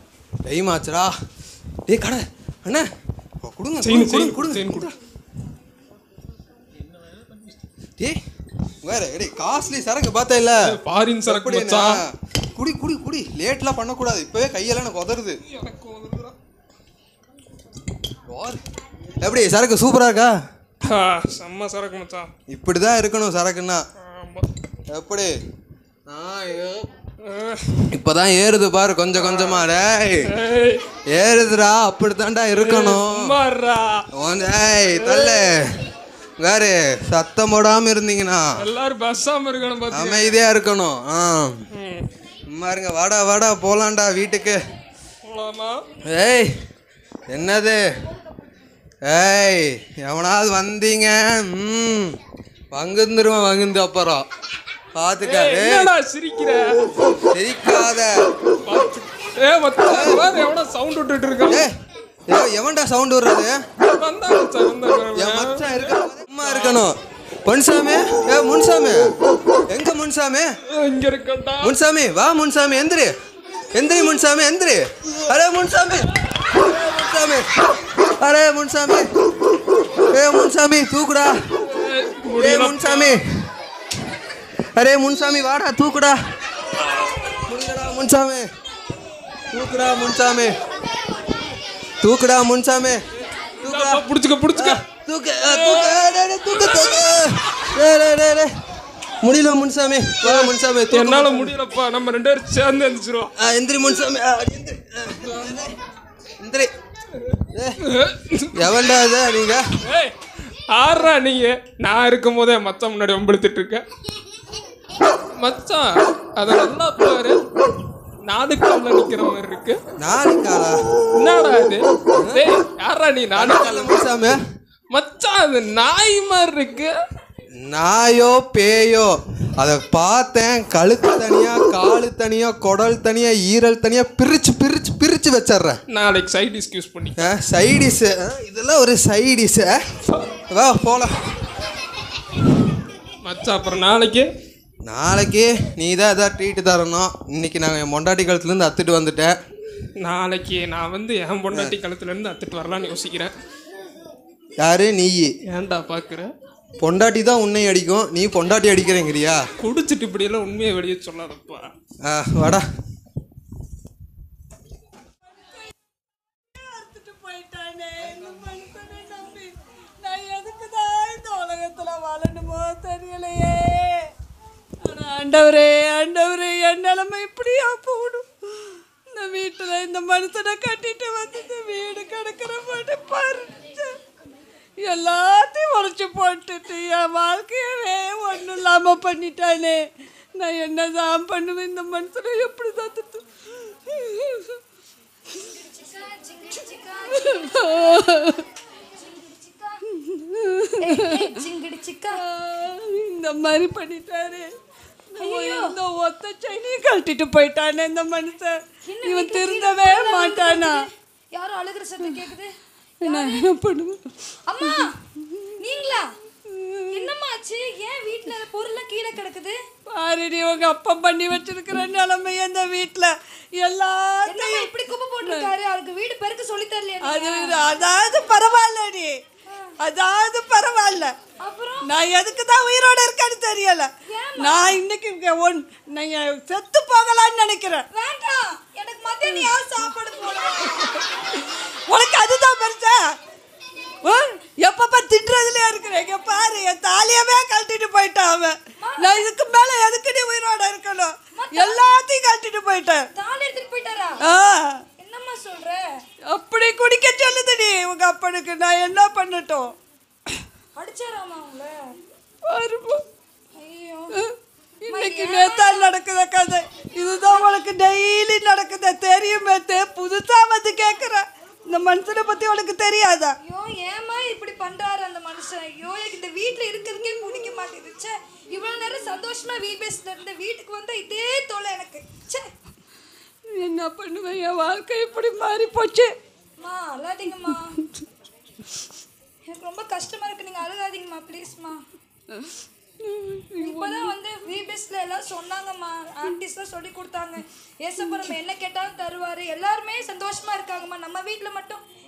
டைம் ஆச்சுடா டேய் கடை அண்ணா கொடுங்க செயின் கொடுங்க செயின் கொடுங்க செயின் கொடு டேய் வேற டேய் காஸ்ட்லி சரக்கு பார்த்தா இல்ல ஃபாரின் சரக்கு மச்சான். குடி குடி குடி லேட்லாம் பண்ணக்கூடாது இப்பவே கையெல்லாம் எனக்கு உதறுது வார். எப்படி சரக்கு சூப்பரா இருக்கா ஆ, செம்ம சரக்கு மச்சான் இப்படிதான் இருக்கணும் சரக்குன்னா எப்படி ஆ, ஐயோ. இப்பதான் ஏறுது பாரு கொஞ்சம் கொஞ்சமா டேய் ஏறுதுடா அப்படித்தான்டா இருக்கணும் சும்மாறா உன் ஏய் தள்ளு வேறு சத்தம் போடாம இருந்தீங்கன்னா எல்லாரும் பஸ்ஸாம இருக்கணும் பாத்து அமைதியா இருக்கணும் ஆ சும்மா இருங்க வாடா வாடா போலாம்டா வீட்டுக்கு போலாமா ஏய் என்னது ஏய் எவனாவது வந்தீங்க ம் வங்குந்துருவேன் வங்குந்து அப்புறம் பாத்துக்க ஏய், ஏய் என்னடா சிரிக்கிற சிரிக்காத ஏ மச்சான் பாரு எவனோ சவுண்ட் விட்டுட்டு இருக்கான் ஏய், எவன்டா சவுண்ட் விடுறது வந்தா மச்சான் வந்தா என் மச்சான் இருக்க சும்மா இருக்கணும் பொன்சாமி ஏ முன்சாமி எங்க முன்சாமி இங்க இருக்கட்டா முன்சாமி வா முன்சாமி எந்திரி எந்திரி முன்சாமி எந்திரி அரே முன்சாமி முன்சாமி அரே முன்சாமி ஏ முன்சாமி தூக்குடா ஏ முன்சாமி அரே முன்சாமி வாடா தூக்குடா முடியலடா முன்சாமி தூக்குடா முன்சாமி தூக்குடா முன்சாமி தூக்குடா புடிச்சுக்க புடிச்சுக்க தூக்கு அ, தூக்கு அ, டேய், டேய், தூக்கு தூக்கு டேய், டேய், டேய், டேய். முடியல முன்சாமி வா முன்சாமி தூக்கு என்னால முன்சாமி. முடியலப்பா நம்ம ரெண்டு பேரும் சேர்ந்து எந்திரிச்சிருவோம் ஆ, எந்திரி முன்சாமி ஆ, எந்திரி ஆ, எந்திரி ஏய், எவன்டா இது நீங்க ஏய் ஆறா நீங்க நான் இருக்கும் போதே மச்சான் முன்னாடி வம்பெடுத்துட்டு இருக்க மச்சான் அத நல்லா பாரு நாடு காலில் நிக்கிற மாதிரி இருக்கு நாலு காலா என்னடா இது டேய் யாரா நீ நாடு காலில் முன்சாமி மச்சான் அது நாய் மாதிரி இருக்கு நாயோ பேயோ அதை பார்த்தேன் கழுத்து தனியா காலு தனியா குடல் தனியா ஈரல் தனியா பிரிச்சு பிரிச்சு பிரிச்சு வச்சிடுறேன் நாளைக்கு சைட் டிஸ்கியூஸ் பண்ணி சைடிஸ் இதெல்லாம் ஒரு சைடிஸ் வா போலாம் மச்சான் அப்புறம் நாளைக்கு நாளைக்கு நீ தான் எதாவது ட்ரீட் தரணும் இன்னைக்கு நாங்கள் என் மொண்டாட்டி காலத்துலேருந்து அத்துட்டு வந்துட்டேன் நாளைக்கு நான் வந்து என் பொண்டாட்டி கழுத்துல இருந்து அத்துட்டு வரலாம்னு யோசிக்கிறேன் யாரு நீ ஏன்டா பாக்குற பொண்டாட்டி தான் உன்னை அடிக்கும் நீ பொண்டாட்டி அடிக்கிறேங்கிறியா குடிச்சிட்டு இப்படியெல்லாம் உண்மையை வெளியே சொல்லாதப்பா ஆ வாடா போயிட்டானே இந்த மனுஷனை நம்பி நான் எதுக்குதான் இந்த உலகத்துல வாழணுமோ தெரியலையே ஆனா ஆண்டவரே ஆண்டவரே என் நிலைமை இப்படியா போகணும் இந்த வீட்டுல இந்த மனுஷனை கட்டிட்டு வந்து இந்த வீடு கிடக்கிற போட்டு பறிச்சு எல்லாத்தையும் உடச்சி போட்டுட்டு என் வாழ்க்கையவே ஒன்றும் இல்லாமல் பண்ணிட்டானே நான் என்னதான் பண்ணுவேன் இந்த மனுஷனை எப்படி தான் திட்டு இந்த மாதிரி பண்ணிட்டாரு இந்த ஒத்த செயினையும் கழட்டிட்டு போயிட்டானே இந்த மனுஷன் இவன் திருந்தவே மாட்டானா யாரும் அழுகிற சத்தம் கேக்குது நான் என்ன பண்ணுவேன் அம்மா நீங்களா என்னம்மா ஆச்சு ஏன் வீட்ல பொருள்லாம் கீழே கிடக்குது பாருடி உங்க அப்பா பண்ணி வச்சிருக்கிற நிலைமை அந்த வீட்டுல என்னம்மா எல்லாத்தையும் இப்படி குப்பை போட்டிருக்காரு அவருக்கு வீடு பெருக்க சொல்லி தரலையா அது அதாவது பரவாயில்லடி அதாவது பரவாயில்ல அப்புறம் நான் எதுக்கு தான் உயிரோட இருக்கேன்னு தெரியல நான் இன்னைக்கு இங்க ஒன் நான் செத்து போகலான்னு நினைக்கிறேன் வேண்டாம் எனக்கு மதியம் நீ யார் சாப்பாடு போடுவேன் உனக்கு அதுதான் பெருசா எப்பப்ப திட்டுறதுலயே இருக்கிறேன் இங்க பாரு என் தாலியவே கழட்டிட்டு போயிட்டான் அவன் நான் இதுக்கு மேல எதுக்கு நீ உயிரோட இருக்கணும் எல்லாத்தையும் கழட்டிட்டு போயிட்டேன் தாலி எடுத்துட்டு போயிட்டாரா ஆ என்னம்மா சொல்ற அப்படி குடிக்க சொல்லுதுடி உங்க அப்பனுக்கு நான் என்ன பண்ணட்டும் அடிச்சாராமா உங்களை பாருப்பா ஐயோ இன்னைக்கு நேத்தால் நடக்குத கதை இதுதான் உனக்கு டெய்லி நடக்குத தெரியுமே தே புதுசா வந்து கேக்குற இந்த மனுஷனை பத்தி உனக்கு தெரியாதா ஐயோ ஏமா இப்படி பண்றாரு அந்த மனுஷன் ஐயோ எனக்கு இந்த வீட்ல இருக்கிறதுக்கே பிடிக்க மாட்டேங்குது ச்சே இவ்வளவு நேரம் சந்தோஷமா வீபேஸ்ல இருந்த வீட்டுக்கு வந்தா இதே தொலை எனக்கு ச்சே என்ன பண்ணுவேன் என் வாழ்க்கை இப்படி மாறி போச்சு அம்மா அழாதீங்கம்மா எனக்கு ரொம்ப கஷ்டமா இருக்கு நீங்க அழுகாதீங்கம்மா ப்ளீஸ்மா இப்போதான் வந்து விபிஎஸ்ல எல்லாம் சொன்னாங்கம்மா ஆன்டிஸ்லாம் சொல்லி கொடுத்தாங்க ஏசப்பா நம்ம என்ன கேட்டாலும் தருவாரு எல்லாருமே சந்தோஷமா இருக்காங்கம்மா நம்ம வீட்டில் மட்டும்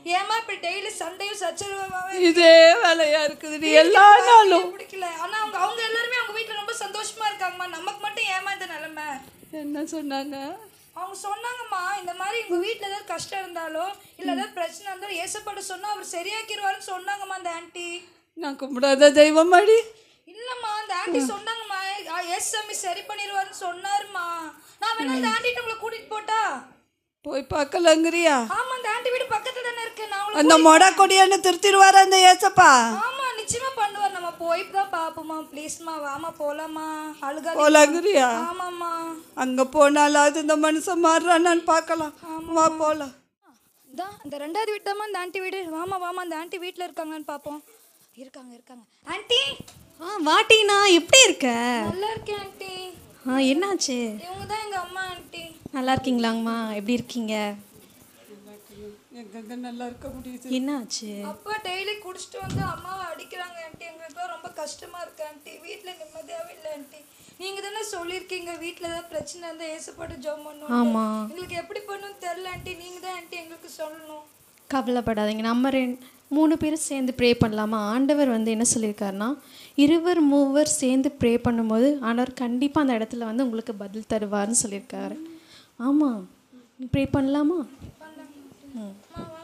ஏமா இப்படி டெய்லி சண்டையும் சச்சரவாவே இதே வேலையா இருக்குது நீ எல்லா நாளும் பிடிக்கல ஆனா அவங்க அவங்க எல்லாருமே அவங்க வீட்ல ரொம்ப சந்தோஷமா இருக்காங்கம்மா நமக்கு மட்டும் ஏமா இந்த நிலைமை என்ன சொன்னாங்க அவங்க சொன்னாங்கம்மா இந்த மாதிரி உங்க வீட்ல ஏதாவது கஷ்டம் இருந்தாலோ இல்ல ஏதாவது பிரச்சனை இருந்தாலும் ஏசப்பாட்ட சொன்னா அவர் சரியாக்கிடுவாருன்னு சொன்னாங்கம்மா அந்த ஆன்ட்டி நான் கும்பிடாத தெய்வம் அடி இல்லம்மா அந்த ஆன்ட்டி சொன்னாங்கம்மா எஸ் சாமி சரி பண்ணிடுவாருன்னு சொன்னாருமா நான் வேணா அந்த ஆன்ட்டிட்ட உங்களை கூட்டிட்டு போட்டா போய் பார்க்கலங்கிறியா ஆமா அந்த ஆன்ட்டி வீடு பக்கத்துல தானே இருக்கு நான் உங்களை அந்த மொட கொடியான்னு திருத்திடுவாரு அந்த ஏசப்பா ஆமா நிச்சயமா பண்ணுவார் நம்ம போய் தான் பாப்போமா ப்ளீஸ்மா வாமா போலாமா அழுகா போலாங்கிறியா ஆமாம்மா அங்க போனாலாவது இந்த மனுஷன் மாறுறானான்னு பார்க்கலாம் வா போலாம் தான் இந்த ரெண்டாவது வீடு தாம்மா இந்த ஆண்டி வீடு வாமா வாமா அந்த ஆண்டி வீட்டில் இருக்காங்களான்னு பார்ப்போம் இருக்காங்க இருக்காங்க ஆண்டி ஆ வாட்டினா எப்படி இருக்க நல்லா இருக்கேன் ஆண்டி ஆ என்னாச்சு இவங்க தான் எங்கள் அம்மா ஆண்டி நல்லா இருக்கீங்களாங்கம்மா எப்படி இருக்கீங்க எங்கெங்க நல்லா இருக்க முடியுது என்னாச்சு அப்பா டெய்லி குடிச்சிட்டு வந்து அம்மாவை அடிக்கிறாங்க ஆண்டி எங்களுக்குலாம் ரொம்ப கஷ்டமா இருக்கு ஆண்டி வீட்டில் நிம்மதியாகவே இல்லை ஆண்டி நீங்க தானே சொல்லியிருக்கீங்க வீட்டில் ஏதாவது பிரச்சனை இருந்தால் ஏசப்பாட்டு ஜோம் பண்ணணும் ஆமா. எங்களுக்கு எப்படி பண்ணணும்னு தெரில ஆண்டி நீங்க தான் ஆண்டி எங்களுக்கு சொல்லணும் கவலைப்படாதீங்க நம்ம ரெண்டு மூணு பேரும் சேர்ந்து ப்ரே பண்ணலாமா ஆண்டவர் வந்து என்ன சொல்லியிருக்காருன்னா இருவர் மூவர் சேர்ந்து ப்ரே பண்ணும்போது ஆண்டவர் கண்டிப்பாக அந்த இடத்துல வந்து உங்களுக்கு பதில் தருவார்னு சொல்லியிருக்காரு ஆமாம் ப்ரே பண்ணலாமா ம்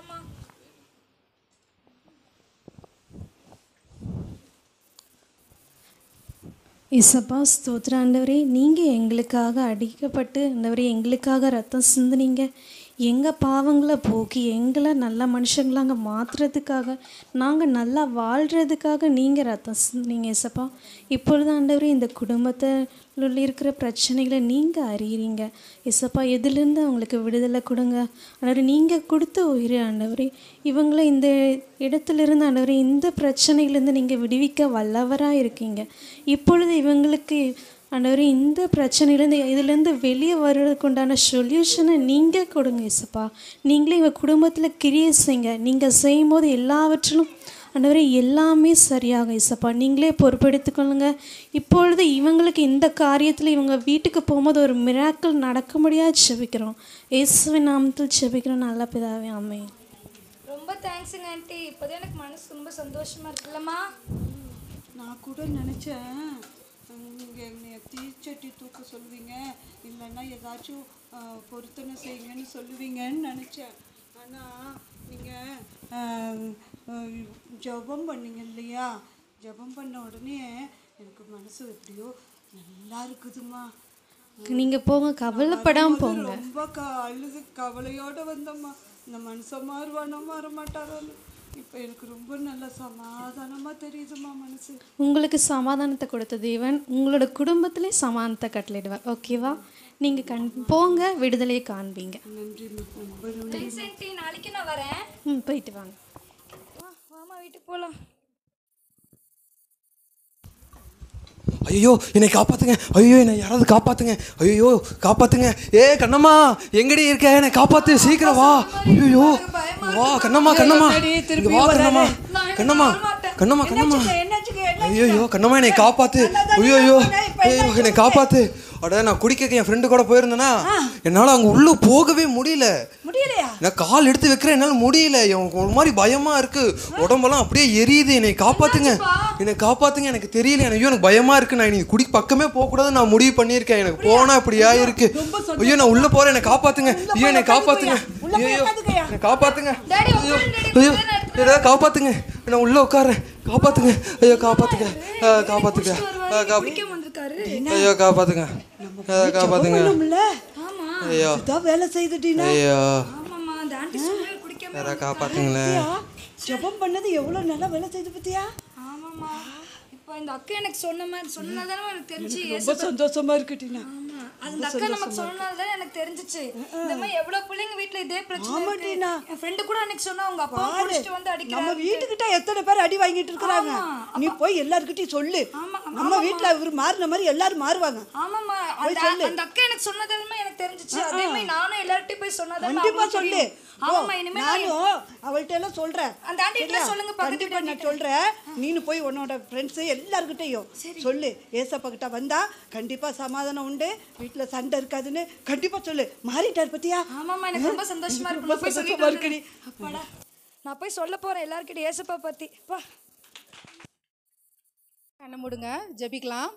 இசப்பா ஸ்தோத்திர ஆண்டவரே நீங்கள் எங்களுக்காக அடிக்கப்பட்டு ஆண்டவரே எங்களுக்காக ரத்தம் சிந்துனீங்க எங்கள் பாவங்களை போக்கி எங்களை நல்ல மனுஷங்களாங்க மாற்றுறதுக்காக நாங்கள் நல்லா வாழ்கிறதுக்காக நீங்கள் ரத்தம் சிந்துனீங்க இசப்பா இப்பொழுது ஆண்டவரே இந்த குடும்பத்தில் இருக்கிற பிரச்சனைகளை நீங்கள் அறியறீங்க இசப்பா எதுலேருந்து அவங்களுக்கு விடுதலை கொடுங்க ஆண்டவரே நீங்கள் கொடுத்த உயிர் ஆண்டவரே இவங்களை இந்த இடத்துலேருந்து ஆண்டவரே இந்த பிரச்சனையிலேருந்து நீங்கள் விடுவிக்க வல்லவராக இருக்கீங்க இப்பொழுது இவங்களுக்கு ஆண்டவரே இந்த பிரச்சனையிலேருந்து இதுலேருந்து வெளியே வர்றதுக்கு உண்டான சொல்யூஷனை நீங்கள் கொடுங்க இசப்பா நீங்களே எங்கள் குடும்பத்தில் கிரியை செய்யுங்க நீங்கள் செய்யும்போது எல்லாவற்றிலும் ஆண்டவரே எல்லாமே சரியாகும் இசப்பா நீங்களே பொறுப்பெடுத்துக்கொள்ளுங்க இப்பொழுது இவங்களுக்கு இந்த காரியத்தில் இவங்க வீட்டுக்கு போகும்போது ஒரு மிராக்கள் நடக்க முடியாது செபிக்கிறோம் இயேசுவின் நாமத்தில் செபிக்கிறோம் நல்ல பிதாவே அம்மே ரொம்ப தேங்க்ஸுங்க ஆண்டி இப்போதான் எனக்கு மனசு ரொம்ப சந்தோஷமா இருக்குல்லம்மா நான் கூட நினச்சேன் நீங்கள் என்னை தீச்சட்டி தூக்க சொல்லுவீங்க இல்லைன்னா ஏதாச்சும் அஹ், பொருத்தனை செய்யுங்கன்னு சொல்லுவீங்கன்னு நினச்சேன் ஆனால் நீங்கள் ஜெபம் பண்ணீங்க இல்லையா ஜெபம் பண்ண உடனே எனக்கு மனசு எப்படியோ நல்லா இருக்குதுமா நீங்கள் போங்க கவலைப்படாமல் வரும்போது போங்க ரொம்ப க அழுது கவலையோட வந்தம்மா இந்த மனுஷன் மாறுவானோ மாற மாட்டாரோன்னு இப்போ எனக்கு ரொம்ப நல்ல சமாதானமாக தெரியுதுமா மனசு உங்களுக்கு சமாதானத்தை கொடுத்த தேவன் உங்களோட குடும்பத்திலே சமாதானத்தை கட்டளையிடுவார் ஓகேவா நீங்கள் கண் போங்க விடுதலையை காண்பீங்க நன்றிம்மா ரொம்ப நன்றி தேங்க்ஸ் ஆண்டி நாளைக்கு நான் வரேன் ம் போயிட்டு வாங்க வா வாமா வீட்டுக்கு போகலாம் ஐயோ என்னை காப்பாத்துங்க ஐயோ என்னை யாராவது காப்பாத்துங்க ஐயோ காப்பாத்துங்க ஏ கண்ணம்மா எங்கடி இருக்க என்னை காப்பாத்து சீக்கிரம் வா ஐயோ வா கண்ணம்மா கண்ணம்மா இங்க வா கண்ணம்மா கண்ணம்மா கண்ணம்மா கண்ணம்மா ஐயோ கண்ணம்மா என்னை காப்பாத்து ஐயோ ஐயோ ஐயோ என்னை காப்பாத்து அட நான் குடிக்க என் ஃப்ரெண்டு கூட போயிருந்தேனா என்னால் அங்கே உள்ள போகவே முடியல முடியலையா நான் கால் எடுத்து வைக்கிறேன் என்னால் முடியல எனக்கு ஒரு மாதிரி பயமா இருக்கு உடம்பெல்லாம் அப்படியே எரியுது என்னை காப்பாத்துங்க என்னை காப்பாத்துங்க எனக்கு தெரியல ஐயோ எனக்கு பயமா இருக்கு நான் நீ குடி பக்கமே போக கூடாது நான் முடிவு பண்ணியிருக்கேன் எனக்கு போனா இப்படியா இருக்கு ஐயோ நான் உள்ள போறேன் என்னை காப்பாத்துங்க ஐயோ என்னை காப்பாத்துங்க ஐயோ என்னை காப்பாத்துங்க ஐயோ ஐயோ ஏதாவது காப்பாத்துங்க நான் உள்ள உட்கார்றேன் காப்பாத்துங்க ஐயோ காப்பாத்துங்க ஆ, காப்பாத்துங்க ஆ, காப்பா- ஐயோ காப்பாத்துங்க ஆ, காப்பாத்துங்க பண்ணும்ல ஐயோ இதான் வேலை செய்துட்டீனா ஐயோ ஆமாம்மா அந்த ஆண்டி சொன்னது குடிக்காம யாராவது காப்பாத்துங்களேன் ஜெபம் பண்ணது எவ்வளோ நல்லா வேலை செய்து பத்தியா ஆமாம்மா இப்போ இந்த அக்கா எனக்கு சொன்ன மாதிரி சொன்னதானே எனக்கு தெரிஞ்சு ரொம்ப சந்தோஷமா இருக்குட்டீனா ஆமா அது இந்த அக்கா நமக்கு சொன்னதால எனக்கு தெரிஞ்சுச்சு இந்த மாதிரி எவ்வளவு பிள்ளைங்க வீட்ல இதே பிரச்சனை இருக்கு என் ஃப்ரெண்டு கூட அன்னைக்கு சொன்னா அவங்க அப்பா பாரு, குடிச்சிட்டு வந்து நம்ம அடிக்கிறாங்க வீட்டுக்கிட்ட எத்தனை பேர் அடி வாங்கிட்டு இருக்கிறாங்க நீ போய் எல்லாருக்கிட்டையும் சொல்லு நம்ம வீட்டுல இவர் மாறின மாதிரி எல்லாரும் மாறுவாங்க ஆமாம்மா போய் அந்த சொல்லு. அந்த அக்கா எனக்கு சொன்னதாலுமே எனக்கு தெரிஞ்சுச்சு அதே மாதிரி நானும் எல்லார்ட்டையும் போய் சொன்னதாலுமே கண்டிப்பா அவங்களுக்கு சொல்லு தெரியும். ஆமாம்மா இனிமே நான் நானும் அவள்கிட்ட எல்லாம் சொல்றேன் அந்த ஆண்டி கிட்ட சரியா? சொல்லுங்க, பக்கத்து கண்டிப்பா நான் சொல்றேன் நீனு போய் உன்னோட ஃப்ரெண்ட்ஸ் எல்லார்கிட்டயும் சொல்லு ஏசப்பா கிட்ட வந்தா கண்டிப்பா சமாதானம் உண்டு வீட்டுல சண்டை இருக்காதுன்னு கண்டிப்பா சொல்லு மாறிட்டார் பத்தியா ஆமாம்மா எனக்கு ரொம்ப சந்தோஷமா இருக்கு ரொம்ப நான் போய் சந்தோஷமா சொல்லிட்டு இருக்குடி. வந்துடுறேன். அப்பாடா நான் போய் சொல்ல போகிறேன் எல்லாருக்கிட்ட ஏசப்பா பற்றி பா கண்ணை மூடுங்க ஜெபிக்கலாம்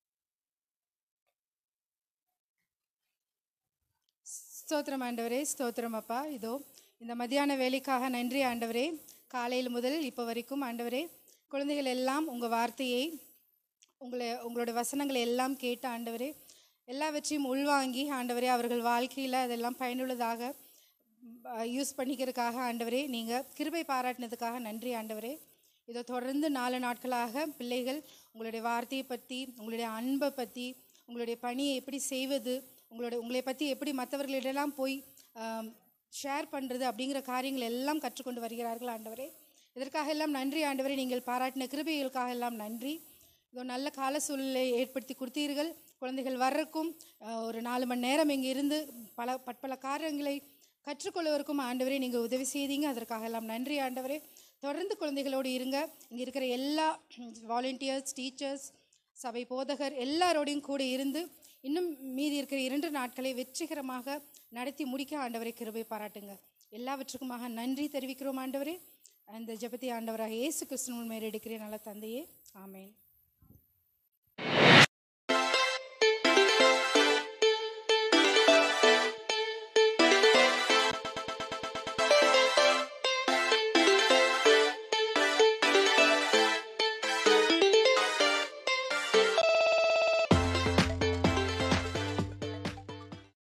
ஸ்தோத்திரம் ஆண்டவரே ஸ்தோத்திரம் அப்பா இதோ இந்த மதியான வேலைக்காக நன்றி ஆண்டவரே காலையில் முதல் இப்போ வரைக்கும் ஆண்டவரே குழந்தைகள் எல்லாம் உங்கள் வார்த்தையை உங்களை உங்களோட வசனங்களை எல்லாம் கேட்டு ஆண்டவரே எல்லாவற்றையும் உள்வாங்கி ஆண்டவரே அவர்கள் வாழ்க்கையில் அதெல்லாம் பயனுள்ளதாக யூஸ் பண்ணிக்கிறதுக்காக ஆண்டவரே நீங்கள் கிருபை பாராட்டினதுக்காக நன்றி ஆண்டவரே இதோ தொடர்ந்து நாலு நாட்களாக பிள்ளைகள் உங்களுடைய வார்த்தையை பற்றி உங்களுடைய அன்பை பற்றி உங்களுடைய பணியை எப்படி செய்வது உங்களுடைய உங்களை பற்றி எப்படி மற்றவர்களிடலாம் போய் ஷேர் பண்ணுறது அப்படிங்கிற காரியங்கள் எல்லாம் கற்றுக்கொண்டு வருகிறார்கள் ஆண்டவரே இதற்காக எல்லாம் நன்றி ஆண்டவரே நீங்கள் பாராட்டின கிருபைகளுக்காக எல்லாம் நன்றி இதோ நல்ல கால சூழ்நிலை ஏற்படுத்தி கொடுத்தீர்கள் குழந்தைகள் வர்றதுக்கும் அஹ், ஒரு நாலு மணி நேரம் இங்கே இருந்து பல பற்பல காரியங்களை கற்றுக்கொள்வதற்கும் ஆண்டவரே நீங்கள் உதவி செய்தீங்க அதற்காக எல்லாம் நன்றி ஆண்டவரே தொடர்ந்து குழந்தைகளோடு இருங்க இங்கே இருக்கிற எல்லா வாலண்டியர்ஸ் டீச்சர்ஸ் சபை போதகர் எல்லாரோடையும் கூட இருந்து இன்னும் மீதி இருக்கிற இரண்டு நாட்களை வெற்றிகரமாக நடத்தி முடிக்க ஆண்டவரை கிருபை பாராட்டுங்க எல்லாவற்றுக்குமாக நன்றி தெரிவிக்கிறோம் ஆண்டவரே அந்த ஜெபத்தை ஆண்டவராக இயேசு கிறிஸ்துவின் மேல் எடுக்கிறேன் நல்ல தந்தையே ஆமேன்